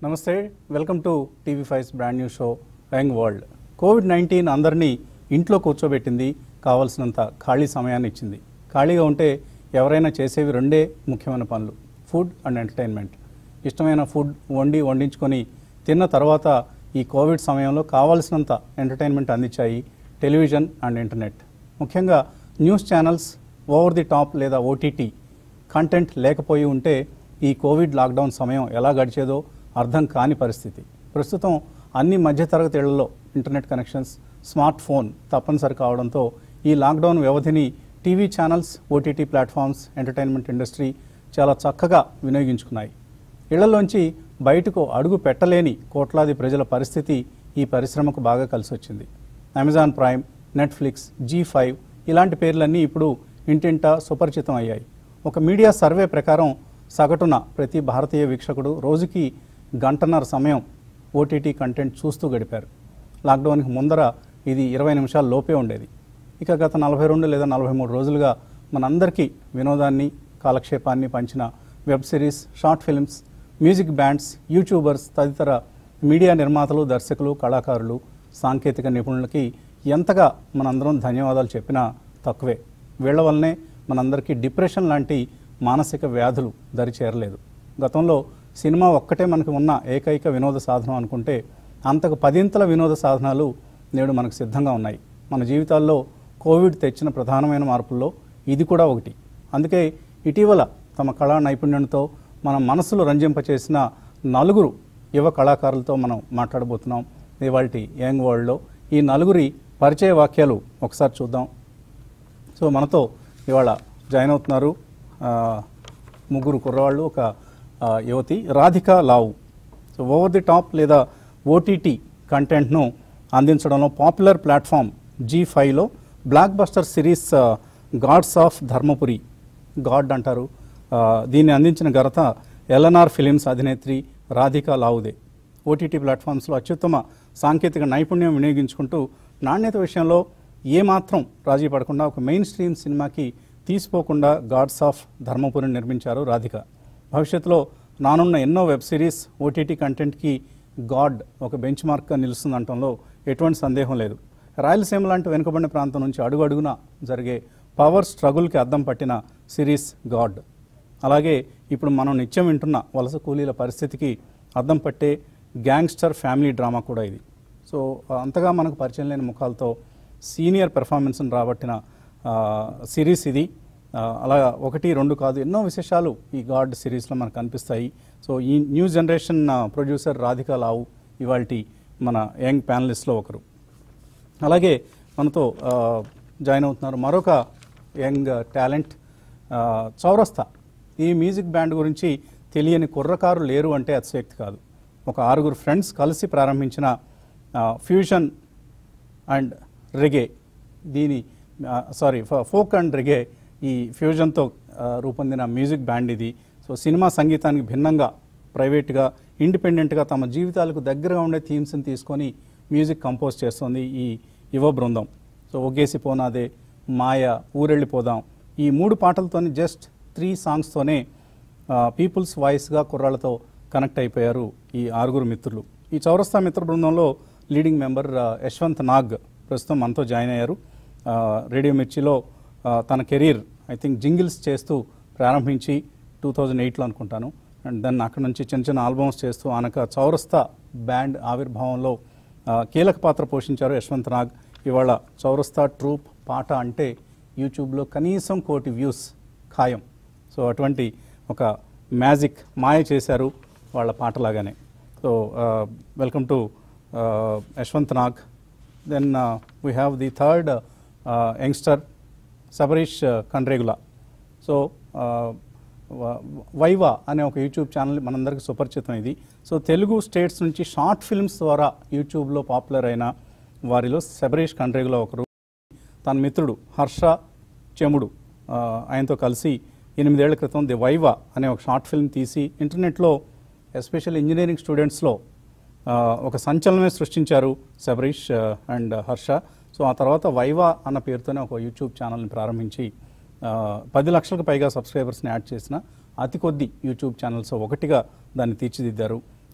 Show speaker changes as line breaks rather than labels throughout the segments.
నమస్తే welcome to TV five's brand new show young world Covid nineteen అందరినీ ఇంట్లో కూర్చోబెట్టింది కావాల్సినంత ఖాళీ సమయాన్ని ఇచ్చింది ఖాళీగా ఉంటే ఎవరైనా చేసేవి రెండే ముఖ్యమైన పనులు ఫుడ్ అండ్ ఎంటర్టైన్మెంట్ ఇష్టమైన ఫుడ్ వండి వండించుకొని తిన్న తర్వాత ఈ కోవిడ్ సమయంలో కావాల్సినంత ఎంటర్టైన్మెంట్ అందించాయి టెలివిజన్ అండ్ ఇంటర్నెట్ ముఖ్యంగా news channels over the top లేదా ఓటీటీ కంటెంట్ లేకపోయి ఉంటే ఈ కోవిడ్ లాక్డౌన్ సమయం ఎలా గడిచేదో అర్థం కాని పరిస్థితి ప్రస్తుతం అన్ని మధ్యతరగతి ఇళ్లలో ఇంటర్నెట్ కనెక్షన్స్ స్మార్ట్ ఫోన్ తప్పనిసరి కావడంతో ఈ లాక్డౌన్ వ్యవధిని TV channels OTT platforms entertainment industry చాలా చక్కగా వినియోగించుకున్నాయి ఇళ్లలోంచి బయటకు అడుగు పెట్టలేని కోట్లాది ప్రజల పరిస్థితి ఈ పరిశ్రమకు బాగా కలిసి వచ్చింది Amazon Prime Netflix Zee five ఇలాంటి పేర్లన్నీ ఇప్పుడు ఇంటింటా సుపరిచితం అయ్యాయి ఒక మీడియా సర్వే ప్రకారం సగటున ప్రతి భారతీయ వీక్షకుడు రోజుకి గంటన్నర సమయం ఓటీటీ కంటెంట్ చూస్తూ గడిపారు లాక్డౌన్కి ముందర ఇది ఇరవై నిమిషాల లోపే ఉండేది ఇక గత నలభై రెండు లేదా నలభై మూడు రోజులుగా మనందరికీ వినోదాన్ని కాలక్షేపాన్ని పంచిన web series short films music bands YouTubers తదితర మీడియా నిర్మాతలు దర్శకులు కళాకారులు సాంకేతిక నిపుణులకి ఎంతగా మనందరం ధన్యవాదాలు చెప్పినా తక్కువే వీళ్ల వల్లనే మనందరికీ డిప్రెషన్ లాంటి మానసిక వ్యాధులు దరి చేరలేదు గతంలో సినిమా ఒక్కటే మనకు ఉన్న ఏకైక వినోద సాధనం అనుకుంటే అంతకు పదింతల వినోద సాధనాలు నేడు మనకు సిద్ధంగా ఉన్నాయి మన జీవితాల్లో కోవిడ్ తెచ్చిన ప్రధానమైన మార్పుల్లో ఇది కూడా ఒకటి అందుకే ఇటీవల తమ కళా నైపుణ్యంతో మన మనసులు రంజింపచేసిన నలుగురు యువ కళాకారులతో మనం మాట్లాడబోతున్నాం ఇవాళ యంగ్ వరల్డ్లో ఈ నలుగురి పరిచయ వాక్యాలు ఒకసారి చూద్దాం సో మనతో ఇవాళ జాయిన్ అవుతున్నారు ఆ, ముగ్గురు కుర్రవాళ్ళు ఒక ఆ, యువతి Radhika Lavu so over the top లేదా ఓటీటీ కంటెంట్ను అందించడంలో పాపులర్ ప్లాట్ఫామ్ జీ ఫైవ్లో blockbuster series gods of Dharmapuri god అంటారు ఆ, దీన్ని అందించిన ఘనత ఎల్ఎన్ఆర్ ఫిలిమ్స్ అధినేత్రి రాధిక లావుదే ఓటీటీ ప్లాట్ఫామ్స్లో అత్యుత్తమ సాంకేతిక నైపుణ్యం వినియోగించుకుంటూ నాణ్యత విషయంలో ఏమాత్రం రాజీ పడకుండా ఒక మెయిన్ స్ట్రీమ్ సినిమాకి తీసిపోకుండా గాడ్స్ ఆఫ్ ధర్మపురిని నిర్మించారు రాధిక భవిష్యత్తులో రానున్న ఎన్నో వెబ్ సిరీస్ ఓటీటీ కంటెంట్కి గాడ్ ఒక బెంచ్ మార్క్గా నిలుస్తుందంటంలో ఎటువంటి సందేహం లేదు రాయలసీమ లాంటి వెనుకబడిన ప్రాంతం నుంచి అడుగు అడుగున జరిగే పవర్ స్ట్రగుల్కి అద్దం పట్టిన సిరీస్ గాడ్ అలాగే ఇప్పుడు మనం నిత్యం వింటున్న వలస కూలీల పరిస్థితికి అద్దం పట్టే గ్యాంగ్స్టర్ ఫ్యామిలీ డ్రామా కూడా ఇది సో ఆ, అంతగా మనకు పరిచయం లేని ముఖాలతో సీనియర్ పెర్ఫార్మెన్స్ని రాబట్టిన ఆ, సిరీస్ ఇది ఆ, అలా ఒకటి రెండు కాదు ఎన్నో విశేషాలు ఈ గాడ్ సిరీస్లో మనకు కనిపిస్తాయి సో ఈ న్యూ జనరేషన్ ఆ, ప్రొడ్యూసర్ రాధికా లావు ఇవాళ మన యంగ్ ప్యానలిస్ట్లో ఒకరు అలాగే మనతో ఆ, జాయిన్ అవుతున్నారు మరొక యంగ్ టాలెంట్ ఆ, చౌరస్తా ఈ మ్యూజిక్ బ్యాండ్ గురించి తెలియని కుర్రకారు లేరు అంటే అతిశయక్తి కాదు ఒక ఆరుగురు ఫ్రెండ్స్ కలిసి ప్రారంభించిన ఆ, ఫ్యూజన్ అండ్ రెగే దీని ఆ, సారీ ఫ- ఫోక్ అండ్ రెగే ఈ ఫ్యూజన్తో ఆ, రూపొందిన మ్యూజిక్ బ్యాండ్ ఇది సో సినిమా సంగీతానికి భిన్నంగా ప్రైవేట్గా ఇండిపెండెంట్గా తమ జీవితాలకు దగ్గరగా ఉండే థీమ్స్ని తీసుకొని మ్యూజిక్ కంపోజ్ చేస్తోంది ఈ యువ బృందం సో ఒగేసి పోనాదే మాయ ఊరెళ్ళిపోదాం ఈ మూడు పాటలతోని జస్ట్ త్రీ సాంగ్స్తోనే పీపుల్స్ వాయిస్గా కుర్రాళ్ళతో కనెక్ట్ అయిపోయారు ఈ ఆరుగురు మిత్రులు ఈ చౌరస్తా మిత్ర బృందంలో లీడింగ్ మెంబర్ ఆ, యశ్వంత్ నాగ్ ప్రస్తుతం మనతో జాయిన్ అయ్యారు ఆ, రేడియో మిర్చిలో ఆ, తన కెరీర్ ఐ థింక్ జింగిల్స్ చేస్తూ ప్రారంభించి టూ థౌజండ్ ఎయిట్లో అనుకుంటాను అండ్ దెన్ అక్కడ నుంచి చిన్న చిన్న ఆల్బమ్స్ చేస్తూ ఆనక చౌరస్తా బ్యాండ్ ఆవిర్భావంలో ఆ, కీలక పాత్ర పోషించారు యశ్వంత్ నాగ్ ఇవాళ చౌరస్తా ట్రూప్ పాట అంటే యూట్యూబ్లో కనీసం కోటి వ్యూస్ ఖాయం సో అటువంటి ఒక మ్యాజిక్ మాయ చేశారు వాళ్ళ పాటలాగానే so welcome to Yashwanth Nag then we have the third youngster Sabarish Kandregula so Viva అనే ఒక యూట్యూబ్ ఛానల్ మనందరికీ సుపరిచితం ఇది సో తెలుగు స్టేట్స్ నుంచి షార్ట్ ఫిల్మ్స్ ద్వారా యూట్యూబ్లో పాపులర్ అయిన వారిలో శబరీష్ కండ్రేగుల ఒకరు తన మిత్రుడు హర్ష చెముడు ఆ, ఆయనతో కలిసి ఎనిమిదేళ్ల క్రితం ది వైవా అనే ఒక షార్ట్ ఫిల్మ్ తీసి ఇంటర్నెట్లో ఎస్పెషల్ ఇంజనీరింగ్ స్టూడెంట్స్లో ఆ, ఒక సంచలనమే సృష్టించారు శబరీష్ ఆ, అండ్ హర్ష సో ఆ తర్వాత వైవా అన్న పేరుతోనే ఒక యూట్యూబ్ ఛానల్ని ప్రారంభించి ఆ, పది లక్షలకు పైగా సబ్స్క్రైబర్స్ని యాడ్ చేసిన అతి కొద్ది యూట్యూబ్ ఛానల్స్ ఒకటిగా దాన్ని తీర్చిదిద్దారు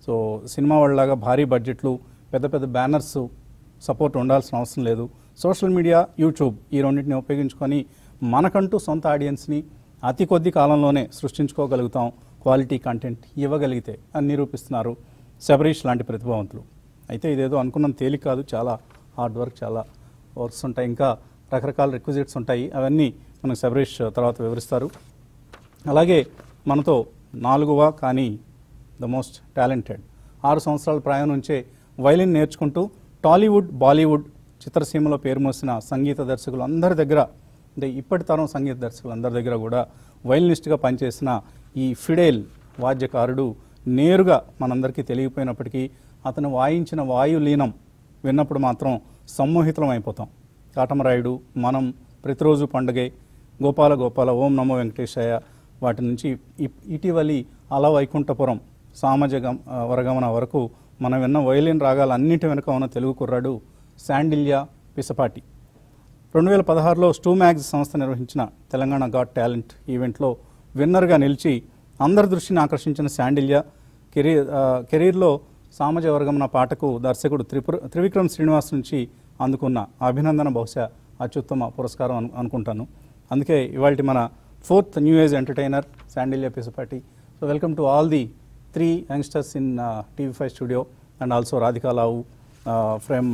సో సినిమా వాళ్ళలాగా భారీ బడ్జెట్లు పెద్ద పెద్ద బ్యానర్స్ సపోర్ట్ ఉండాల్సిన అవసరం లేదు సోషల్ మీడియా యూట్యూబ్ ఈ రెండింటిని ఉపయోగించుకొని మనకంటూ సొంత ఆడియన్స్ని అతి కొద్ది కాలంలోనే సృష్టించుకోగలుగుతాం క్వాలిటీ కంటెంట్ ఇవ్వగలిగితే అని నిరూపిస్తున్నారు శబరీష్ లాంటి ప్రతిభావంతులు అయితే ఇదేదో అనుకున్నంత తేలిక కాదు చాలా హార్డ్ వర్క్ చాలా వర్క్స్ ఉంటాయి ఇంకా రకరకాల రిక్విజిట్స్ ఉంటాయి అవన్నీ మనకు శబరీష్ తర్వాత వివరిస్తారు అలాగే మనతో నాలుగవ కానీ ద మోస్ట్ టాలెంటెడ్ ఆరు సంవత్సరాల ప్రాయం నుంచే వైలిన్ నేర్చుకుంటూ టాలీవుడ్ బాలీవుడ్ చిత్రసీమలో పేరు మోసిన సంగీత దర్శకులు అందరి దగ్గర అంటే ఇప్పటి తరం సంగీత దర్శకులు అందరి దగ్గర కూడా వైలినిస్ట్గా పనిచేసిన ఈ ఫిడేల్ వాద్యకారుడు నేరుగా మనందరికీ తెలియపోయినప్పటికీ అతను వాయించిన వాయులీనం విన్నప్పుడు మాత్రం సమ్మోహితులం అయిపోతాం కాటమరాయుడు మనం ప్రతిరోజు పండుగే గోపాల గోపాల ఓం నమో వెంకటేశాయ వాటి నుంచి ఇప్- ఇటీవలి అల వైకుంఠపురం సామజగం ఆ, వరగమన వరకు మనం విన్న వయలిన్ రాగాలన్నిటి వెనుక ఉన్న తెలుగు కుర్రాడు శాండిల్యా పిసపాటి రెండు వేల పదహారులో స్టూ మ్యాగ్స్ సంస్థ నిర్వహించిన తెలంగాణ గాట్ టాలెంట్ ఈవెంట్లో విన్నర్గా నిలిచి అందరి దృష్టిని ఆకర్షించిన శాండిల్యా కెరీర్ ఆ, కెరీర్లో సామాజ వర్గమున పాటకు దర్శకుడు త్రిపుర త్రివిక్రమ్ శ్రీనివాస్ నుంచి అందుకున్న అభినందన బహుశా అత్యుత్తమ పురస్కారం అను అనుకుంటాను అందుకే ఇవాళ మన fourth new age entertainer Sandilya Pisapati so welcome to all the three youngsters in TV five studio and also Radhika Lavu from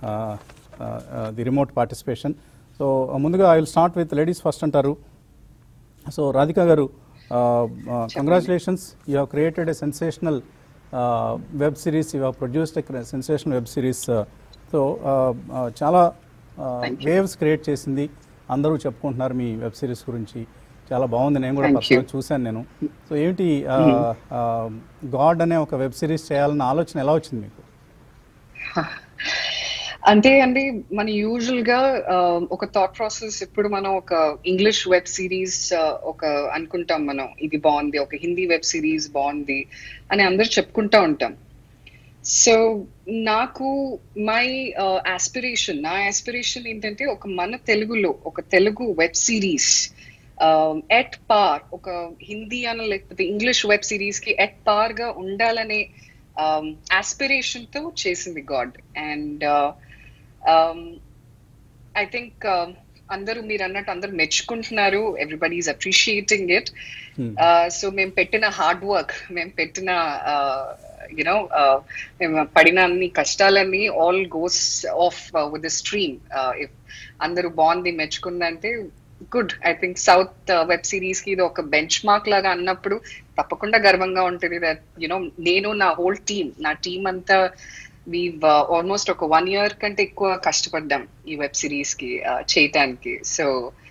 the remote participation so ముందుగా I will start with ladies first అంటారు so Radhika garu congratulations you have created a sensational web series you have produced a sensational web series so చాలా waves create చేసింది అందరూ చెప్పుకుంటున్నారు మీ web series గురించి చాలా బాగుంది నేను కూడా
Thank
పర్సనల్
you.
చూశాను నేను సో ఏంటి గాడ్ అనే ఒక వెబ్ సిరీస్ చేయాలన్న ఆలోచన ఎలా వచ్చింది మీకు
అంటే అండి మన యూజువల్ గా ఆ, ఒక థాట్ ప్రాసెస్ ఇప్పుడు మనం ఒక ఇంగ్లీష్ వెబ్ సిరీస్ ఒక అనుకుంటాం మనం ఇది బాగుంది ఒక హిందీ వెబ్ సిరీస్ బాగుంది అని అందరు చెప్పుకుంటా ఉంటాం సో నాకు మై ఆస్పిరేషన్ నా ఆస్పిరేషన్ ఏంటంటే ఒక మన తెలుగులో ఒక తెలుగు వెబ్ సిరీస్ ఎట్ పార్ ఒక హిందీ అన లేకపోతే ఇంగ్లీష్ వెబ్ సిరీస్ కి ఎట్ పార్ గా ఉండాలనే ఆస్పిరేషన్ తో చేసింది గాడ్ అండ్ ఐ థింక్ అందరూ మీరు అన్నట్టు అందరూ మెచ్చుకుంటున్నారు everybody is appreciating it
Hmm.
So మేము పెట్టిన హార్డ్ వర్క్ మేము పెట్టిన యునో మేము పడిన అన్ని కష్టాలన్నీ all goes off with the stream if అందరూ బాగుంది మెచ్చుకుందంటే good I think south web series కి ఇది ఒక బెంచ్ మార్క్ లాగా అన్నప్పుడు తప్పకుండా గర్వంగా ఉంటుంది దట్ యునో నేను నా హోల్ టీమ్ నా టీమ్ అంతా వీ ఆల్మోస్ట్ ఒక వన్ ఇయర్ కంటే ఎక్కువ కష్టపడ్డాం ఈ వెబ్ సిరీస్ కి uh, చేయటానికి సో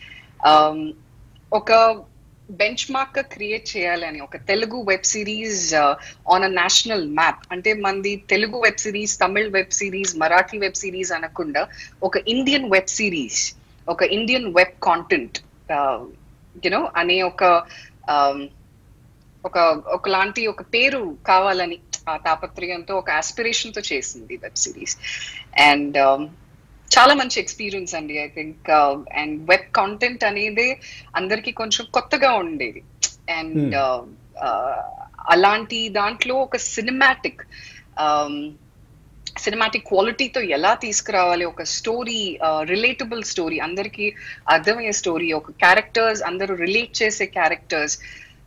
ఒక బెంచ్ మార్క్ గా క్రియేట్ చేయాలని ఒక Telugu web series on a national map అంటే మనది Telugu web series Tamil web series Marathi web series అనకుండా ఒక ఇండియన్ వెబ్ సిరీస్ ఒక ఇండియన్ వెబ్ కాంటెంట్ యునో అనే ఒక um, ఒక ఒకలాంటి ఒక పేరు కావాలని ఆ తాపత్రయంతో ఒక ఆస్పిరేషన్ తో చేసింది వెబ్ సిరీస్ అండ్ చాలా మంచి ఎక్స్పీరియన్స్ అండి I think and web content అనేది అందరికి కొంచెం కొత్తగా ఉండేది అండ్ అలాంటి దాంట్లో ఒక సినిమాటిక్ సినిమాటిక్ క్వాలిటీతో ఎలా తీసుకురావాలి ఒక స్టోరీ రిలేటబుల్ స్టోరీ అందరికి అర్థమయ్యే స్టోరీ ఒక క్యారెక్టర్స్ అందరూ రిలేట్ చేసే క్యారెక్టర్స్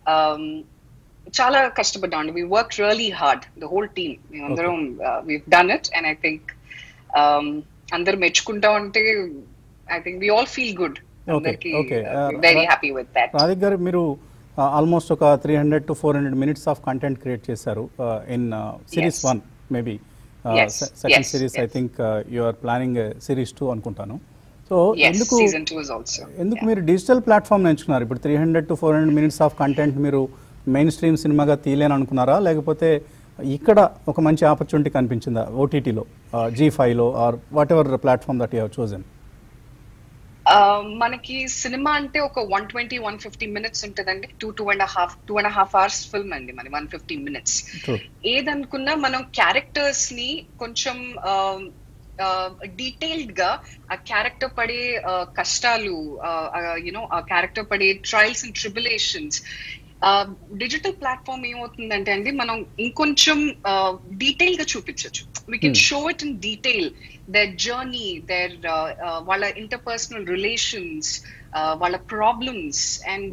చాలా కష్టపడ్డాం we work really hard the whole team మేమందరం we done it and I think అందరు మెచ్చుకుంటా ఉంటే I think we all feel good అందరికి
okay.
Very happy with that
Radhik గారు మీరు ఆల్మోస్ట్ ఒక three hundred to four hundred minutes of content create చేశారు in series
Yes.
One maybe
Yes,
second
yes,
series I
yes.
Think you are planning series two అనుకుంటాను so
yes
ఎందుకు
season two is also
ఎందుకు మీరు digital platform ఎంచుకున్నారు ఇప్పుడు three hundred to four hundred minutes of content మీరు mainstream సినిమాగా తీయలేని అనుకున్నారా లేకపోతే ఇక్కడ ఒక మంచి ఆపర్చునిటీ కనిపించిందా ఓటీటీలో జీ ఫైవ్లో or whatever platform that you have chosen
మనకి సినిమా అంటే ఒక one twenty one fifty minutes ఉంటుందండి two two and half two and half hours film అండి మన వన్ ఫిఫ్టీ మినిట్స్
ట్రూ
ఏదనుకున్నా మనం క్యారెక్టర్స్ ని కొంచెం డీటెయిల్డ్ గా ఆ క్యారెక్టర్ పడే ఆ, కష్టాలు యునో ఆ క్యారెక్టర్ పడే trials and tribulations digital platform ఏమవుతుందంటే అండి మనం ఇంకొంచెం డీటెయిల్ గా చూపించవచ్చు we can
Hmm.
Show it in detail their journey their వాళ్ళ ఇంటర్పర్సనల్ రిలేషన్స్ వాళ్ళ ప్రాబ్లమ్స్ అండ్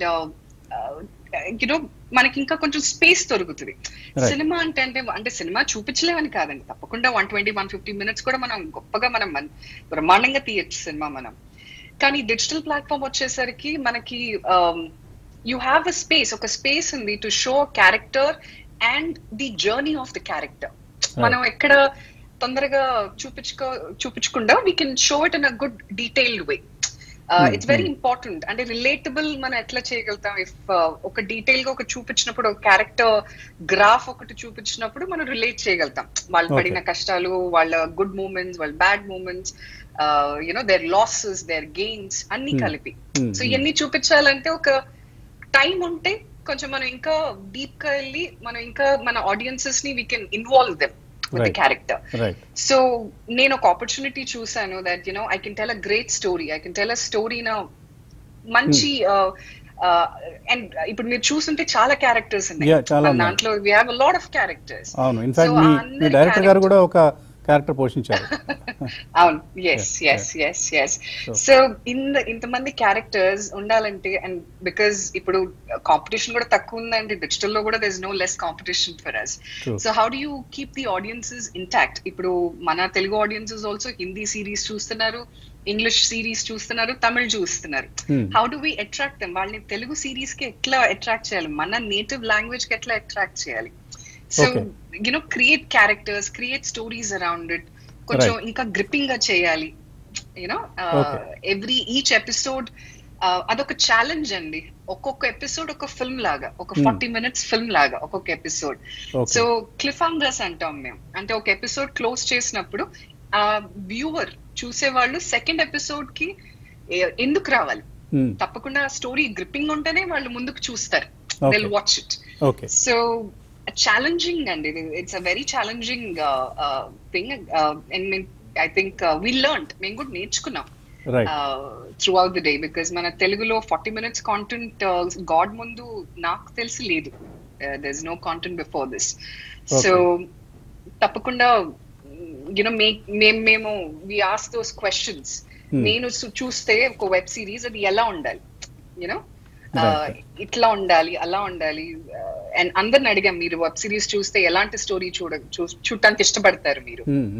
యునో మనకి ఇంకా కొంచెం స్పేస్ దొరుకుతుంది
Right.
సినిమా అంటే అంటే అంటే సినిమా చూపించలేమని కాదండి తప్పకుండా one twenty one fifty minutes కూడా మనం గొప్పగా మనం మన్- బ్రహ్మాండంగా తీయచ్చు సినిమా మనం కానీ డిజిటల్ ప్లాట్ఫామ్ వచ్చేసరికి మనకి యూ హ్యావ్ అ స్పేస్ ఒక స్పేస్ ఉంది to show character and the journey of the character మనం ఎక్కడ తొందరగా చూపించుకో చూపించకుండా we can show it in a good detailed way
Hmm,
it's very
hmm.
Important అంటే రిలేటబుల్ మనం ఎట్లా చేయగలుగుతాం ఇఫ్ ఒక డీటెయిల్ గా ఒక చూపించినప్పుడు ఒక క్యారెక్టర్ గ్రాఫ్ ఒకటి చూపించినప్పుడు మనం రిలేట్ చేయగలుగుతాం వాళ్ళు
Okay.
పడిన కష్టాలు వాళ్ళ గుడ్ మూమెంట్స్ వాళ్ళ bad moments you know their losses their gains అన్ని
Hmm.
కలిపి
Hmm,
సో
hmm.
ఇవన్నీ చూపించాలంటే ఒక టైం ఉంటే కొంచెం మనం ఇంకా డీప్ గా వెళ్ళి మనం ఇంకా మన ఆడియన్సెస్ ని we can involve them with the
Right.
క్యారెక్టర్
రైట్
సో నేను ఒక ఆపర్చునిటీ చూసాను that you know I can tell a great story I can tell a story నా మంచి అండ్ ఇప్పుడు మీరు చూస్తుంటే చాలా క్యారెక్టర్స్ ఉన్నాయి
Yeah, చాలా
మన
ఉన్నాయి.
దాంట్లో we have a lot of characters
అవును ఇన్ఫాక్ట్ మీ మీ డైరెక్టర్ గారు కూడా ఒక క్యారెక్టర్ పోషించారు
అవును yes
Yeah,
yes yes yes
So-
so ఇంత ఇంతమంది క్యారెక్టర్స్ ఉండాలంటే అండ్ బికాస్ ఇప్పుడు కాంపిటీషన్ కూడా తక్కువ ఉందండి డిజిటల్ లో కూడా there no less competition for us
True.
So how do you keep the audiences intact ఇప్పుడు మన Telugu audiences also Hindi series చూస్తున్నారు ఇంగ్లీష్ సిరీస్ చూస్తున్నారు తమిళ్ చూస్తున్నారు
Hmm.
How do we attract them వాళ్ళని తెలుగు సిరీస్ కి ఎట్లా అట్రాక్ట్ చేయాలి మన నేటివ్ లాంగ్వేజ్ కి ఎట్లా అట్రాక్ట్ చేయాలి so
Okay.
You know create characters create stories around it కొంచెం
Right.
ఇంకా గ్రిప్పింగ్ గా చేయాలి you know
Okay.
Every each episode అదొక ఛాలెంజ్ అండి ఒక్కొక్క ఎపిసోడ్ ఒక ఫిల్మ్ లాగా ఒక
Hmm.
ఫార్టీ మినిట్స్ ఫిల్మ్ లాగా ఒక్కొక్క episode
Okay.
So cliffhangers అంటాం మేము అంటే ఒక ఎపిసోడ్ క్లోజ్ చేసినప్పుడు ఆ వ్యూవర్ చూసేవాళ్ళు సెకండ్ ఎపిసోడ్ కి ఏ- ఎందుకు రావాలి
Hmm.
తప్పకుండా స్టోరీ గ్రిప్పింగ్ ఉంటేనే వాళ్ళు ముందుకు చూస్తారు
Okay.
Will watch it
okay
so challenging అండి it's a very challenging thing and I think we learn మేము కూడా నేర్చుకున్నాం
right
throughout the day because మన తెలుగులో ఫార్టీ మినిట్స్ కాంటెంట్ గాడ్ ముందు నాకు తెలిసి లేదు there is no content before this so తప్పకుండా యునో మేము మేము we ask those questions
Hmm.
నేను సు- చూస్తే ఒక వెబ్ సిరీస్ అది ఎలా ఉండాలి యూనో
Right.
ఇట్లా ఉండాలి అలా ఉండాలి అండ్ అందరిని అడిగాం మీరు వెబ్ సిరీస్ చూస్తే ఎలాంటి స్టోరీ చూడ చూ- చూడటానికి ఇష్టపడతారు మీరు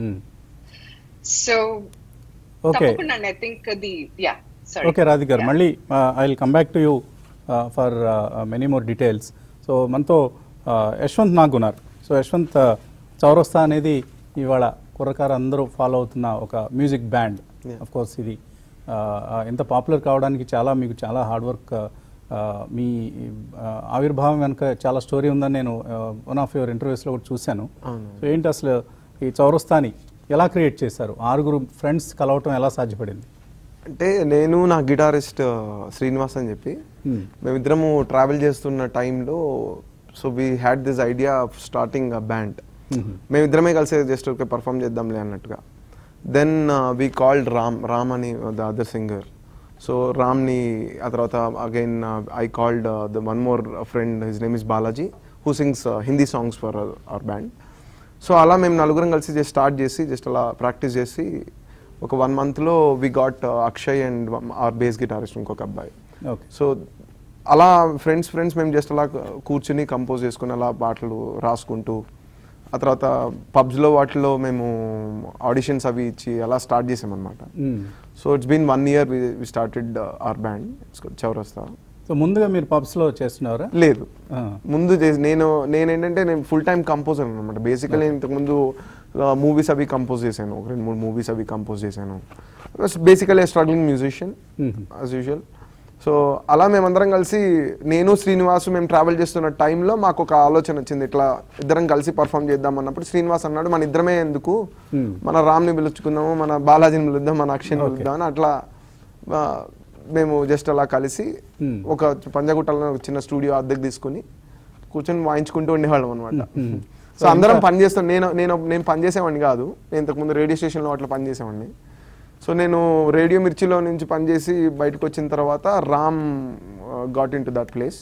సో
ఓకే
తప్పకుండా I think the yeah sorry
okay Radhik గారు మళ్ళీ I will come back to you for many more details so మనతో uh, యశ్వంత్ నాగ్ ఉన్నారు సో యశ్వంత్ uh, చౌరస్తా అనేది ఇవాళ కుర్రకారు అందరూ ఫాలో అవుతున్న ఒక music band
Yeah.
Of course ఇది uh, uh, ఎంత పాపులర్ కావడానికి చాలా మీకు చాలా హార్డ్ వర్క్ మీ uh, ఆవిర్భావం వెనుక చాలా స్టోరీ ఉందని నేను వన్ ఆఫ్ యువర్ ఇంటర్వ్యూస్లో కూడా చూశాను
అవును.
సో ఏంటి అసలు ఈ చౌరస్తాని ఎలా క్రియేట్ చేశారు ఆరుగురు ఫ్రెండ్స్ కలవటం ఎలా సాధ్యపడింది
అంటే నేను నా గిటారిస్ట్ శ్రీనివాస్ అని చెప్పి
Hmm.
మేమిద్దరము ట్రావెల్ చేస్తున్న టైంలో so we had this idea of starting a band
Mhm.
మేమిద్దరమే కలిసి జస్ట్ ఓకే పర్ఫామ్ చేద్దాంలే అన్నట్టుగా then we called Ram Ram అని ద అదర్ సింగర్ సో రామ్ని ఆ తర్వాత again I called the one more friend his name is Balaji who sings Hindi songs for our band so అలా మేము నలుగురం కలిసి జస్ట్ స్టార్ట్ చేసి జస్ట్ అలా ప్రాక్టీస్ చేసి ఒక వన్ మంత్లో we got Akshay and our bass guitarist ఇంకొక అబ్బాయి
ఓకే
సో అలా ఫ్రెండ్స్ ఫ్రెండ్స్ మేము జస్ట్ అలా కూర్చుని కంపోజ్ చేసుకుని అలా పాటలు రాసుకుంటూ ఆ తర్వాత పబ్స్లో వాటిలో మేము ఆడిషన్స్ అవి ఇచ్చి అలా స్టార్ట్ చేసామన్నమాట so it's been one year we started our band Chowrasta
so ముందుగా మీరు పబ్స్లో చేస్తున్నారా
లేదు
ఆ.
ముందు చేసి నేను నేనేంటంటే నేను ఫుల్ టైం కంపోజర్ అనమాట బేసికలీ నేను ఇంతకుముందు మూవీస్ అవి కంపోజ్ చేశాను ఒక రెండు మూడు మూవీస్ అవి కంపోజ్ చేశాను basically struggling musician
Mhm.
As usual so అలా మేమందరం కలిసి నేను శ్రీనివాస్ మేము ట్రావెల్ చేస్తున్న టైంలో మాకు ఒక ఆలోచన వచ్చింది ఇట్లా ఇద్దరం కలిసి పర్ఫామ్ చేద్దాం అన్నప్పుడు శ్రీనివాస్ అన్నాడు మన ఇద్దరమే ఎందుకు
Hmm.
మన రామ్ని పిలుచుకుందాము మన బాలాజీని పిలుద్దాం మన అక్షయ్ని
Okay.
పిలుద్దాం అని అట్లా ఆ, మేము జస్ట్ అలా కలిసి
Hmm.
ఒక పంజగుట్టలో ఒక చిన్న స్టూడియో అద్దెకు తీసుకుని కూర్చొని వాయించుకుంటూ ఉండేవాళ్ళం అనమాట
Hmm.
సో అందరం పని చేస్తాం నేను నేను నేను పని చేసేవాడిని కాదు నేను ఇంతకుముందు రేడియో స్టేషన్లో అట్లా పని చేసేవాడిని సో నేను రేడియో మిర్చిలో నుంచి పనిచేసి బయటకు వచ్చిన తర్వాత Ram got in to that place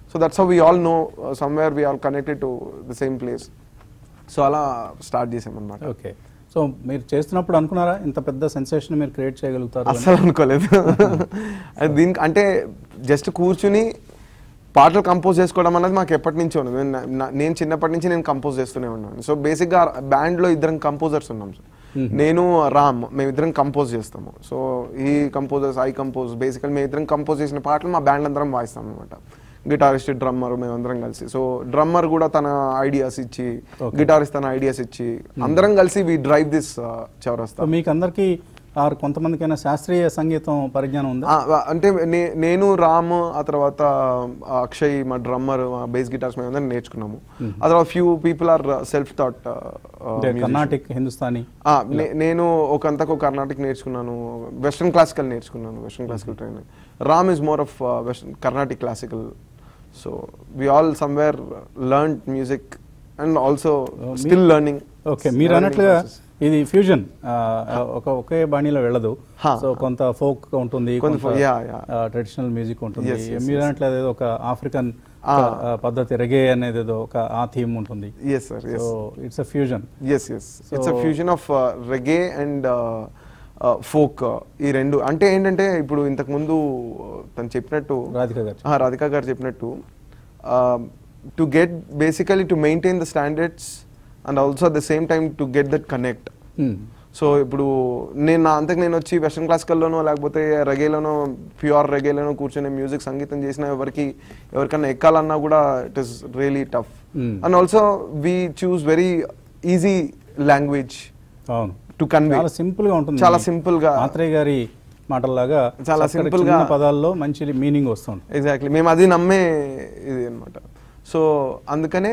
so that's how we all know somewhere we all connected to the same place so అలా స్టార్ట్ చేసామన్నమాట
ఓకే సో మీరు చేస్తున్నప్పుడు అనుకున్నారా ఇంత పెద్ద సెన్సేషన్ మీరు క్రియేట్ చేయగలుగుతారు అని?
అస్సలు అనుకోలేదు అది దీనికి అంటే జస్ట్ కూర్చుని పాటలు కంపోజ్ చేసుకోవడం అనేది మాకు ఎప్పటి నుంచో ఉంది నేను నా- నేను చిన్నప్పటి నుంచి నేను కంపోజ్ చేస్తూనే ఉన్నాను సో బేసిక్గా బ్యాండ్లో ఇద్దరం కంపోజర్స్ ఉన్నాం సార్ నేను రామ్ మేమిద్దరం కంపోజ్ చేస్తాము సో ఈ కంపోజర్స్ ఐ కంపోజ్ బేసికల్ మేమిద్దరం కంపోజ్ చేసిన పాటలు మా బ్యాండ్ అందరం వాయిస్తాం అనమాట గిటారిస్ట్ డ్రమ్మర్ మేమందరం కలిసి సో డ్రమ్మర్ కూడా తన ఐడియాస్ ఇచ్చి
Okay.
గిటారిస్ట్ తన ఐడియాస్ ఇచ్చి అందరం కలిసి we drive this Chowrasta
so మీకు అందరికీ ఆర్ కొంతమందికైనా శాస్త్రీయ సంగీతం పరిజ్ఞానం ఉందా
ఆ, వా- అంటే నే- నేను రామ్ ఆ తర్వాత ఆ, అక్షయ్ మా డ్రమ్మర్ మా బేస్ గిటార్స్ మేము అందరం నేర్చుకున్నాము ఆ తర్వాత few people are self thought
అంటే కర్ణాటిక్ హిందుస్థానీ
నేను ఒకంతకు కర్ణాటిక్ నేర్చుకున్నాను వెస్ట్రన్ క్లాసికల్ నేర్చుకున్నాను western classical training Ram is more of western Carnatic classical so we all somewhere learn music and also still learning
okay మీరు అన్నట్లుగా ఇది ఫ్యూజన్ ఒక ఒకే బాణీలో వెళ్ళదు
హా.
సో కొంత ఫోక్ ఉంటుంది
కొంత folk, yeah, yeah.
Traditional music ఉంటుంది
Yes, yes,
మీరు
yes.
అన్నట్లు అదేదో ఒక ఆఫ్రికన్
Ah.
పద్ధతి రెగే అనేది ఏదో ఒక ఆ థీమ్ ఉంటుంది
yes sir yes
so it's a fusion
yes yes it's a
So-
fusion of reggae and folk ఈ రెండు అంటే ఏంటంటే ఇప్పుడు ఇంతకు ముందు తను చెప్పినట్టు
రాధిక గారు
ఆ, రాధికా గారు చెప్పినట్టు to get basically to maintain the standards and also at the same time to get that connect so ఇప్పుడు నేను నా అంతకు నేను వచ్చి వెస్ట్రన్ క్లాసికల్లోనో లేకపోతే రెగేలోనో ప్యూర్ రెగేలోనో కూర్చొని మ్యూజిక్ సంగీతం చేసిన ఎవరికి ఎవరికన్నా ఎక్కాలన్నా కూడా it is really tough
Hmm.
And also we choose very easy language
అవును
టు కన్వే
చాలా సింపుల్ గా ఉంటుంది
చాలా simple గా-
మాత్రేయ గారి మాటల్లాగా
చాలా
చక్కటి
simple గా-
చిన్న పదాల్లో మంచి మీనింగ్ వస్తుంది
ఎగ్జాక్ట్లీ మేము అది నమ్మే ఇది అనమాట సో అందుకనే